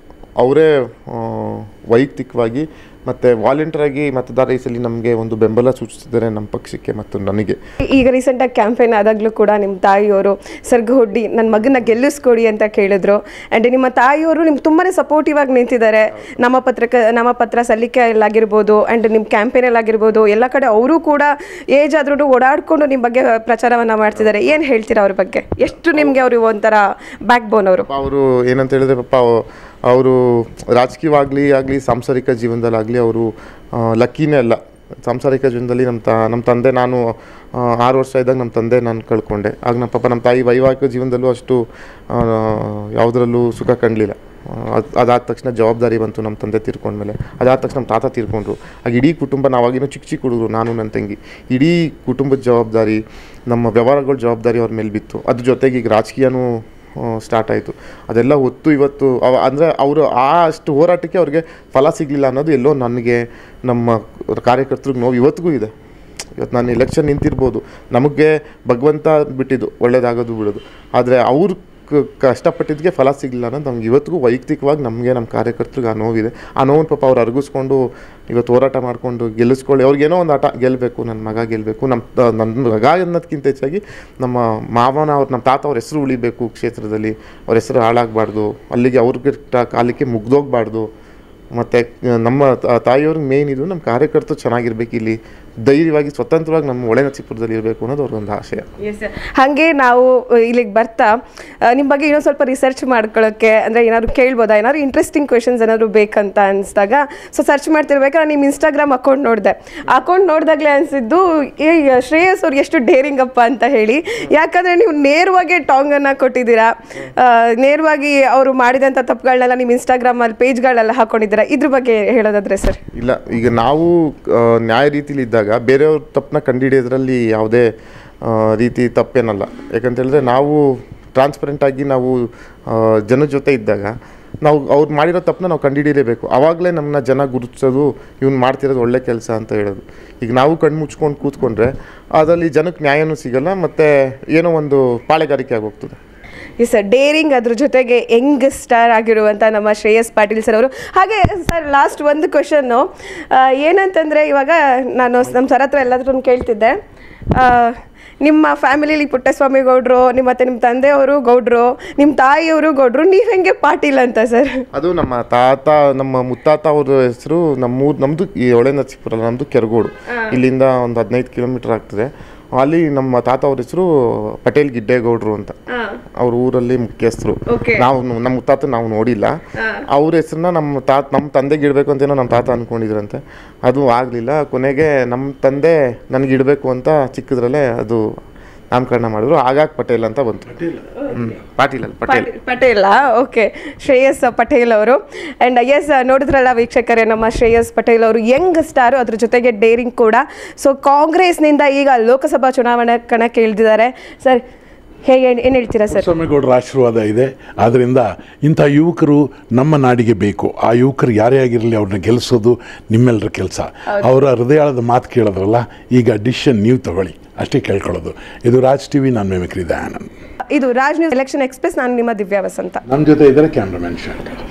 ಅವರೇ ಆ, ವೈಯಕ್ತಿಕವಾಗಿ ಮತ್ತು ವಾಲಂಟಿಯರಾಗಿ ಮತದಾರ ಈ ಸಲ ನಮಗೆ ಒಂದು ಬೆಂಬಲ ಸೂಚಿಸಿದ್ದಾರೆ ನಮ್ಮ ಪಕ್ಷಕ್ಕೆ ಮತ್ತು ನನಗೆ ಈಗ ರೀಸೆಂಟಾಗಿ ಕ್ಯಾಂಪೇನ್ ಆದಾಗಲೂ ಕೂಡ ನಿಮ್ಮ ತಾಯಿಯವರು ಸರ್ಗಹೊಡ್ಡಿ ನನ್ನ ಮಗನ ಗೆಲ್ಲಿಸ್ಕೊಡಿ ಅಂತ ಕೇಳಿದ್ರು ಆ್ಯಂಡ್ ನಿಮ್ಮ ತಾಯಿಯವರು ನಿಮ್ಗೆ ತುಂಬಾ ಸಪೋರ್ಟಿವ್ ಆಗಿ ನಿಂತಿದ್ದಾರೆ ನಮ್ಮ ಪತ್ರಕ ನಮ್ಮ ಪತ್ರ ಸಲ್ಲಿಕೆಯಲ್ಲಾಗಿರ್ಬೋದು ಆ್ಯಂಡ್ ನಿಮ್ಮ ಕ್ಯಾಂಪೇನಲ್ಲಾಗಿರ್ಬೋದು ಎಲ್ಲ ಕಡೆ ಅವರು ಕೂಡ ಏಜ್ ಆದ್ರೂ ಓಡಾಡಿಕೊಂಡು ನಿಮ್ಮ ಬಗ್ಗೆ ಪ್ರಚಾರವನ್ನು ಮಾಡ್ತಿದ್ದಾರೆ ಏನು ಹೇಳ್ತೀರಾ ಅವ್ರ ಬಗ್ಗೆ ಎಷ್ಟು ನಿಮಗೆ ಅವರು ಒಂಥರ ಬ್ಯಾಕ್ ಬೋನ್ ಅವರು ಅವರು ಏನಂತ ಹೇಳಿದ್ರೆ ಪಾಪ ಅವರು ರಾಜಕೀಯವಾಗಲಿ ಆಗಲಿ ಸಾಂಸಾರಿಕ ಜೀವನದಲ್ಲಾಗಲಿ ಅವರು ಲಕ್ಕಿನೇ ಅಲ್ಲ ಸಾಂಸಾರಿಕ ಜೀವನದಲ್ಲಿ ನಮ್ಮ ತ ನಮ್ಮ ತಂದೆ ನಾನು ಆ, ಆರು ವರ್ಷ ಇದ್ದಾಗ ನಮ್ಮ ತಂದೆ ನಾನು ಕಳ್ಕೊಂಡೆ ಆಗ ನಮ್ಮ ಪಾಪ ನಮ್ಮ ತಾಯಿ ವೈವಾಹಿಕ ಜೀವನದಲ್ಲೂ ಅಷ್ಟು ಆ, ಯಾವುದರಲ್ಲೂ ಸುಖ ಕಂಡಲಿಲ್ಲ ಅದು ಅದಾದ ತಕ್ಷಣ ಜವಾಬ್ದಾರಿ ಬಂತು ನಮ್ಮ ತಂದೆ ತೀರ್ಕೊಂಡ್ಮೇಲೆ ಅದಾದ ತಕ್ಷಣ ನಮ್ಮ ತಾತ ತೀರ್ಕೊಂಡ್ರು ಆಗ ಇಡೀ ಕುಟುಂಬ ನಾವಾಗಿನೂ ಚಿಕ್ಕ ಚಿಕ್ಕ ಹುಡುಗರು ನಾನು ನನ್ನ ತಂಗಿ ಇಡೀ ಕುಟುಂಬದ ಜವಾಬ್ದಾರಿ ನಮ್ಮ ವ್ಯವಹಾರಗಳ ಜವಾಬ್ದಾರಿ ಅವ್ರ ಮೇಲೆ ಬಿತ್ತು ಅದ್ರ ಜೊತೆಗೆ ಈಗ ರಾಜಕೀಯನೂ ಸ್ಟಾರ್ಟ್ ಆಯಿತು ಅದೆಲ್ಲ ಹೊತ್ತು ಇವತ್ತು ಅವ ಅಂದರೆ ಅವರು ಆ ಅಷ್ಟು ಹೋರಾಟಕ್ಕೆ ಅವ್ರಿಗೆ ಫಲ ಸಿಗಲಿಲ್ಲ ಅನ್ನೋದು ಎಲ್ಲೋ ನನಗೆ ನಮ್ಮ ಕಾರ್ಯಕರ್ತರಿಗೆ ನೋವು ಇವತ್ತಿಗೂ ಇದೆ ಇವತ್ತು ನಾನು ಎಲೆಕ್ಷನ್ ನಿಂತಿರ್ಬೋದು ನಮಗೆ ಭಗವಂತ ಬಿಟ್ಟಿದ್ದು ಒಳ್ಳೇದಾಗೋದು ಬಿಡೋದು ಆದರೆ ಅವ್ರು ಕ- ಕಷ್ಟಪಟ್ಟಿದ್ದಕ್ಕೆ ಫಲ ಸಿಗಲಿಲ್ಲ ಅನ್ನೋದು ನಮ್ಗೆ ಇವತ್ತಿಗೂ ವೈಯಕ್ತಿಕವಾಗಿ ನಮಗೆ ನಮ್ಮ ಕಾರ್ಯಕರ್ತರಿಗೆ ಆ ನೋವಿದೆ ಆ ನೋವನ್ನು ಪಾಪ ಅವ್ರು ಅರಗಿಸ್ಕೊಂಡು ಇವತ್ತು ಹೋರಾಟ ಮಾಡಿಕೊಂಡು ಗೆಲ್ಲಿಸ್ಕೊಳ್ಳಿ ಅವ್ರಿಗೇನೋ ಒಂದು ಆಟ ಗೆಲ್ಲಬೇಕು ನನ್ನ ಮಗ ಗೆಲ್ಲಬೇಕು ನಮ್ಮ ತ- ನನ್ನ ಮಗ ಅನ್ನೋದಕ್ಕಿಂತ ಹೆಚ್ಚಾಗಿ ನಮ್ಮ ಮಾವನ ಅವ್ರು ನಮ್ಮ ತಾತ ಅವ್ರ ಹೆಸರು ಉಳಿಬೇಕು ಕ್ಷೇತ್ರದಲ್ಲಿ ಅವ್ರ ಹೆಸರು ಹಾಳಾಗಬಾರ್ದು ಅಲ್ಲಿಗೆ ಅವ್ರಿಗೆ ಟ- ಕಾಲಕ್ಕೆ ಮುಗ್ದೋಗ್ಬಾರ್ದು ಮತ್ತು ನಮ್ಮ ತ- ತಾಯಿಯವ್ರಿಗೆ ಮೇಯ್ನ್ ಇದು ನಮ್ಮ ಕಾರ್ಯಕರ್ತರು ಚೆನ್ನಾಗಿರ್ಬೇಕು ಇಲ್ಲಿ ಧೈರ್ಯವಾಗಿ ಸ್ವತಂತ್ರವಾಗಿ ನಮ್ಮ ಒಳೆ ನರಸೀಪುರದಲ್ಲಿ ಇರಬೇಕು ಅನ್ನೋದು ಅವ್ರದ್ದೊಂದು ಆಶಯ ಎಸ್ ಹಾಗೆ ನಾವು ಇಲ್ಲಿಗೆ ಬರ್ತಾ ನಿಮ್ಮ ಬಗ್ಗೆ ಇನ್ನೊಂದು ಸ್ವಲ್ಪ ರಿಸರ್ಚ್ ಮಾಡ್ಕೊಳ್ಳೋಕ್ಕೆ ಅಂದರೆ ಏನಾದ್ರು ಕೇಳ್ಬೋದಾ ಏನಾದ್ರು ಇಂಟ್ರೆಸ್ಟಿಂಗ್ ಕ್ವೆಶನ್ಸ್ ಏನಾದ್ರು ಬೇಕಂತ ಅನಿಸ್ದಾಗ ಸೊ ಸರ್ಚ್ ಮಾಡ್ತಿರ್ಬೇಕಾದ್ರೆ ನಿಮ್ಮ ಇನ್ಸ್ಟಾಗ್ರಾಮ್ ಅಕೌಂಟ್ ನೋಡಿದೆ ಅಕೌಂಟ್ ನೋಡಿದಾಗಲೇ ಅನಿಸಿದ್ದು ಏ ಶ್ರೇಯಸ್ ಅವ್ರು ಎಷ್ಟು ಡೇರಿಂಗ್ ಅಪ್ಪ ಅಂತ ಹೇಳಿ ಯಾಕಂದರೆ ನೀವು ನೇರವಾಗಿ ಟಾಂಗನ್ನು ಕೊಟ್ಟಿದ್ದೀರಾ ಆ, ನೇರವಾಗಿ ಅವರು ಮಾಡಿದಂಥ ತಪ್ಪುಗಳನ್ನೆಲ್ಲ ನಿಮ್ಮ ಇನ್ಸ್ಟಾಗ್ರಾಮಲ್ಲಿ ಪೇಜ್ಗಳೆಲ್ಲ ಹಾಕೊಂಡಿದ್ದೀರಾ ಇದ್ರ ಬಗ್ಗೆ ಹೇಳೋದಾದ್ರೆ ಸರ್ ಇಲ್ಲ ಈಗ ನಾವು ಆ, ನ್ಯಾಯ ರೀತಿಲಿ ಇದ್ದಾಗ ಬೇರೆಯವ್ರ ತಪ್ಪನ್ನ ಕಂಡುಹಿಡಿಯೋದ್ರಲ್ಲಿ ಯಾವುದೇ ಆ, ರೀತಿ ತಪ್ಪೇನಲ್ಲ ಯಾಕಂತ ಹೇಳಿದ್ರೆ ನಾವು ಟ್ರಾನ್ಸ್ಪರೆಂಟ್ ಆಗಿ ನಾವು ಆ, ಜನದ ಜೊತೆ ಇದ್ದಾಗ ನಾವು ಅವ್ರು ಮಾಡಿರೋ ತಪ್ಪನ್ನ ನಾವು ಕಂಡುಹಿಡಿಯಲೇಬೇಕು ಆವಾಗಲೇ ನಮ್ಮನ್ನ ಜನ ಗುರುತಿಸೋದು ಇವ್ನು ಮಾಡ್ತಿರೋದು ಒಳ್ಳೆ ಕೆಲಸ ಅಂತ ಹೇಳೋದು ಈಗ ನಾವು ಕಣ್ಣು ಮುಚ್ಕೊಂಡು ಕೂತ್ಕೊಂಡ್ರೆ ಅದರಲ್ಲಿ ಜನಕ್ಕೆ ನ್ಯಾಯನೂ ಸಿಗಲ್ಲ ಮತ್ತು ಏನೋ ಒಂದು ಪಾಳೆಗಾರಿಕೆ ಆಗೋಗ್ತದೆ ಎಸ್ ಸರ್ ಡೇರಿಂಗ್ ಅದ್ರ ಜೊತೆಗೆ ಯಂಗ್ ಸ್ಟಾರ್ ಆಗಿರುವಂಥ ನಮ್ಮ ಶ್ರೇಯಸ್ ಪಾಟೀಲ್ ಸರ್ ಅವರು ಹಾಗೆ ಸರ್ ಲಾಸ್ಟ್ ಒಂದು ಕ್ವಶನ್ನು ಏನಂತಂದರೆ ಇವಾಗ ನಾನು ನಮ್ಮ ಸರ್ ಹತ್ರ ಎಲ್ಲಾದ್ರೂ ಕೇಳ್ತಿದ್ದೆ ಆ, ನಿಮ್ಮ ಫ್ಯಾಮಿಲಿಲಿ ಪುಟ್ಟಸ್ವಾಮಿ ಗೌಡ್ರು ನಿಮ್ಮ ಮತ್ತೆ ನಿಮ್ಮ ತಂದೆಯವರು ಗೌಡ್ರು ನಿಮ್ಮ ತಾಯಿಯವರು ಗೌಡ್ರು ನೀವು ಹೆಂಗೆ ಪಾಟೀಲ್ ಅಂತ ಸರ್ ಅದು ನಮ್ಮ ತಾತ ನಮ್ಮ ಮುತ್ತಾತ ಅವ್ರ ಹೆಸರು ನಮ್ಮೂರು ನಮ್ಮದು ಈ ಹೊಳೆ ನರಸೀಪುರ ಅಲ್ಲ, ನಮ್ಮದು ಕೆರಗೋಡು ಇಲ್ಲಿಂದ ಒಂದು ಹದಿನೈದು ಕಿಲೋಮೀಟರ್ ಆಗ್ತದೆ ಅಲ್ಲಿ ನಮ್ಮ ತಾತ ಅವ್ರ ಹೆಸರು ಪಟೇಲ್ ಗಿಡ್ಡೇಗೌಡರು ಅಂತ ಅವ್ರ ಊರಲ್ಲಿ ಮುಖ್ಯಸ್ಥರು Okay. ನಾವು ನಮ್ಮ ಮುತ್ತಾತ ನಾವು ನೋಡಿಲ್ಲ ಅವ್ರ ಹೆಸರನ್ನ ನಮ್ಮ ತಾತ ನಮ್ಮ ತಂದೆಗೆ ಇಡಬೇಕು ಅಂತೇನೋ ನಮ್ಮ ತಾತ ಅಂದ್ಕೊಂಡಿದ್ರಂತೆ ಅದು ಆಗಲಿಲ್ಲ ಕೊನೆಗೆ ನಮ್ಮ ತಂದೆ ನನಗೆ ಇಡಬೇಕು ಅಂತ ಚಿಕ್ಕದ್ರಲ್ಲೇ ಅದು ನಾಮಕರಣ ಮಾಡಿದ್ರು ಆಗಾಗ್ ಪಟೇಲ್ ಅಂತ ಬಂತು ಹ್ಮ್. ಪಾಟೀಲ್ ಅಲ್ಲ ಪಟೇಲ್ ಪಟೇಲ್ ಓಕೆ ಶ್ರೇಯಸ್ ಪಟೇಲ್ ಅವರು ಆ್ಯಂಡ್ ಎಸ್ ನೋಡಿದ್ರಲ್ಲ ವೀಕ್ಷಕರೇ ನಮ್ಮ ಶ್ರೇಯಸ್ ಪಟೇಲ್ ಅವರು ಯಂಗ್ ಸ್ಟಾರು ಅದ್ರ ಜೊತೆಗೆ ಡೇರಿಂಗ್ ಕೂಡ ಸೊ ಕಾಂಗ್ರೆಸ್ನಿಂದ ಈಗ ಲೋಕಸಭಾ ಚುನಾವಣೆ ಕಣಕ್ಕೆ ಇಳಿದಿದ್ದಾರೆ ಸರ್ ಹೇಗೆ ಏನು ಹೇಳ್ತೀರಾ ಸರ್ ಸ್ವಾಮಿಗೌಡರ ಆಶೀರ್ವಾದ ಇದೆ ಆದ್ದರಿಂದ ಇಂಥ ಯುವಕರು ನಮ್ಮ ನಾಡಿಗೆ ಬೇಕು ಆ ಯುವಕರು ಯಾರೇ ಆಗಿರಲಿ ಅವ್ರನ್ನ ಗೆಲ್ಲಿಸೋದು ನಿಮ್ಮೆಲ್ಲರ ಕೆಲಸ ಅವರ ಹೃದಯಾಳದ ಮಾತು ಕೇಳಿದ್ರಲ್ಲ ಈಗ ಡಿಸಿಷನ್ ನೀವು ತಗೊಳ್ಳಿ ಅಷ್ಟೇ ಕೇಳ್ಕೊಳ್ಳೋದು ಇದು ರಾಜ್ ಟಿವಿ ನಾನು ಮೆಮಿಕ್ರಿ ದಯಾನಂದ್ ಇದು ರಾಜ್ ನ್ಯೂಸ್ ಎಲೆಕ್ಷನ್ ಎಕ್ಸ್ಪ್ರೆಸ್ ನಾನು ನಿಮ್ಮ ದಿವ್ಯಾ ವಸಂತ ನಮ್ಮ ಜೊತೆ ಇದ್ದಾರೆ ಕ್ಯಾಮ್ರಾಮನ್ ಶಂಕರ್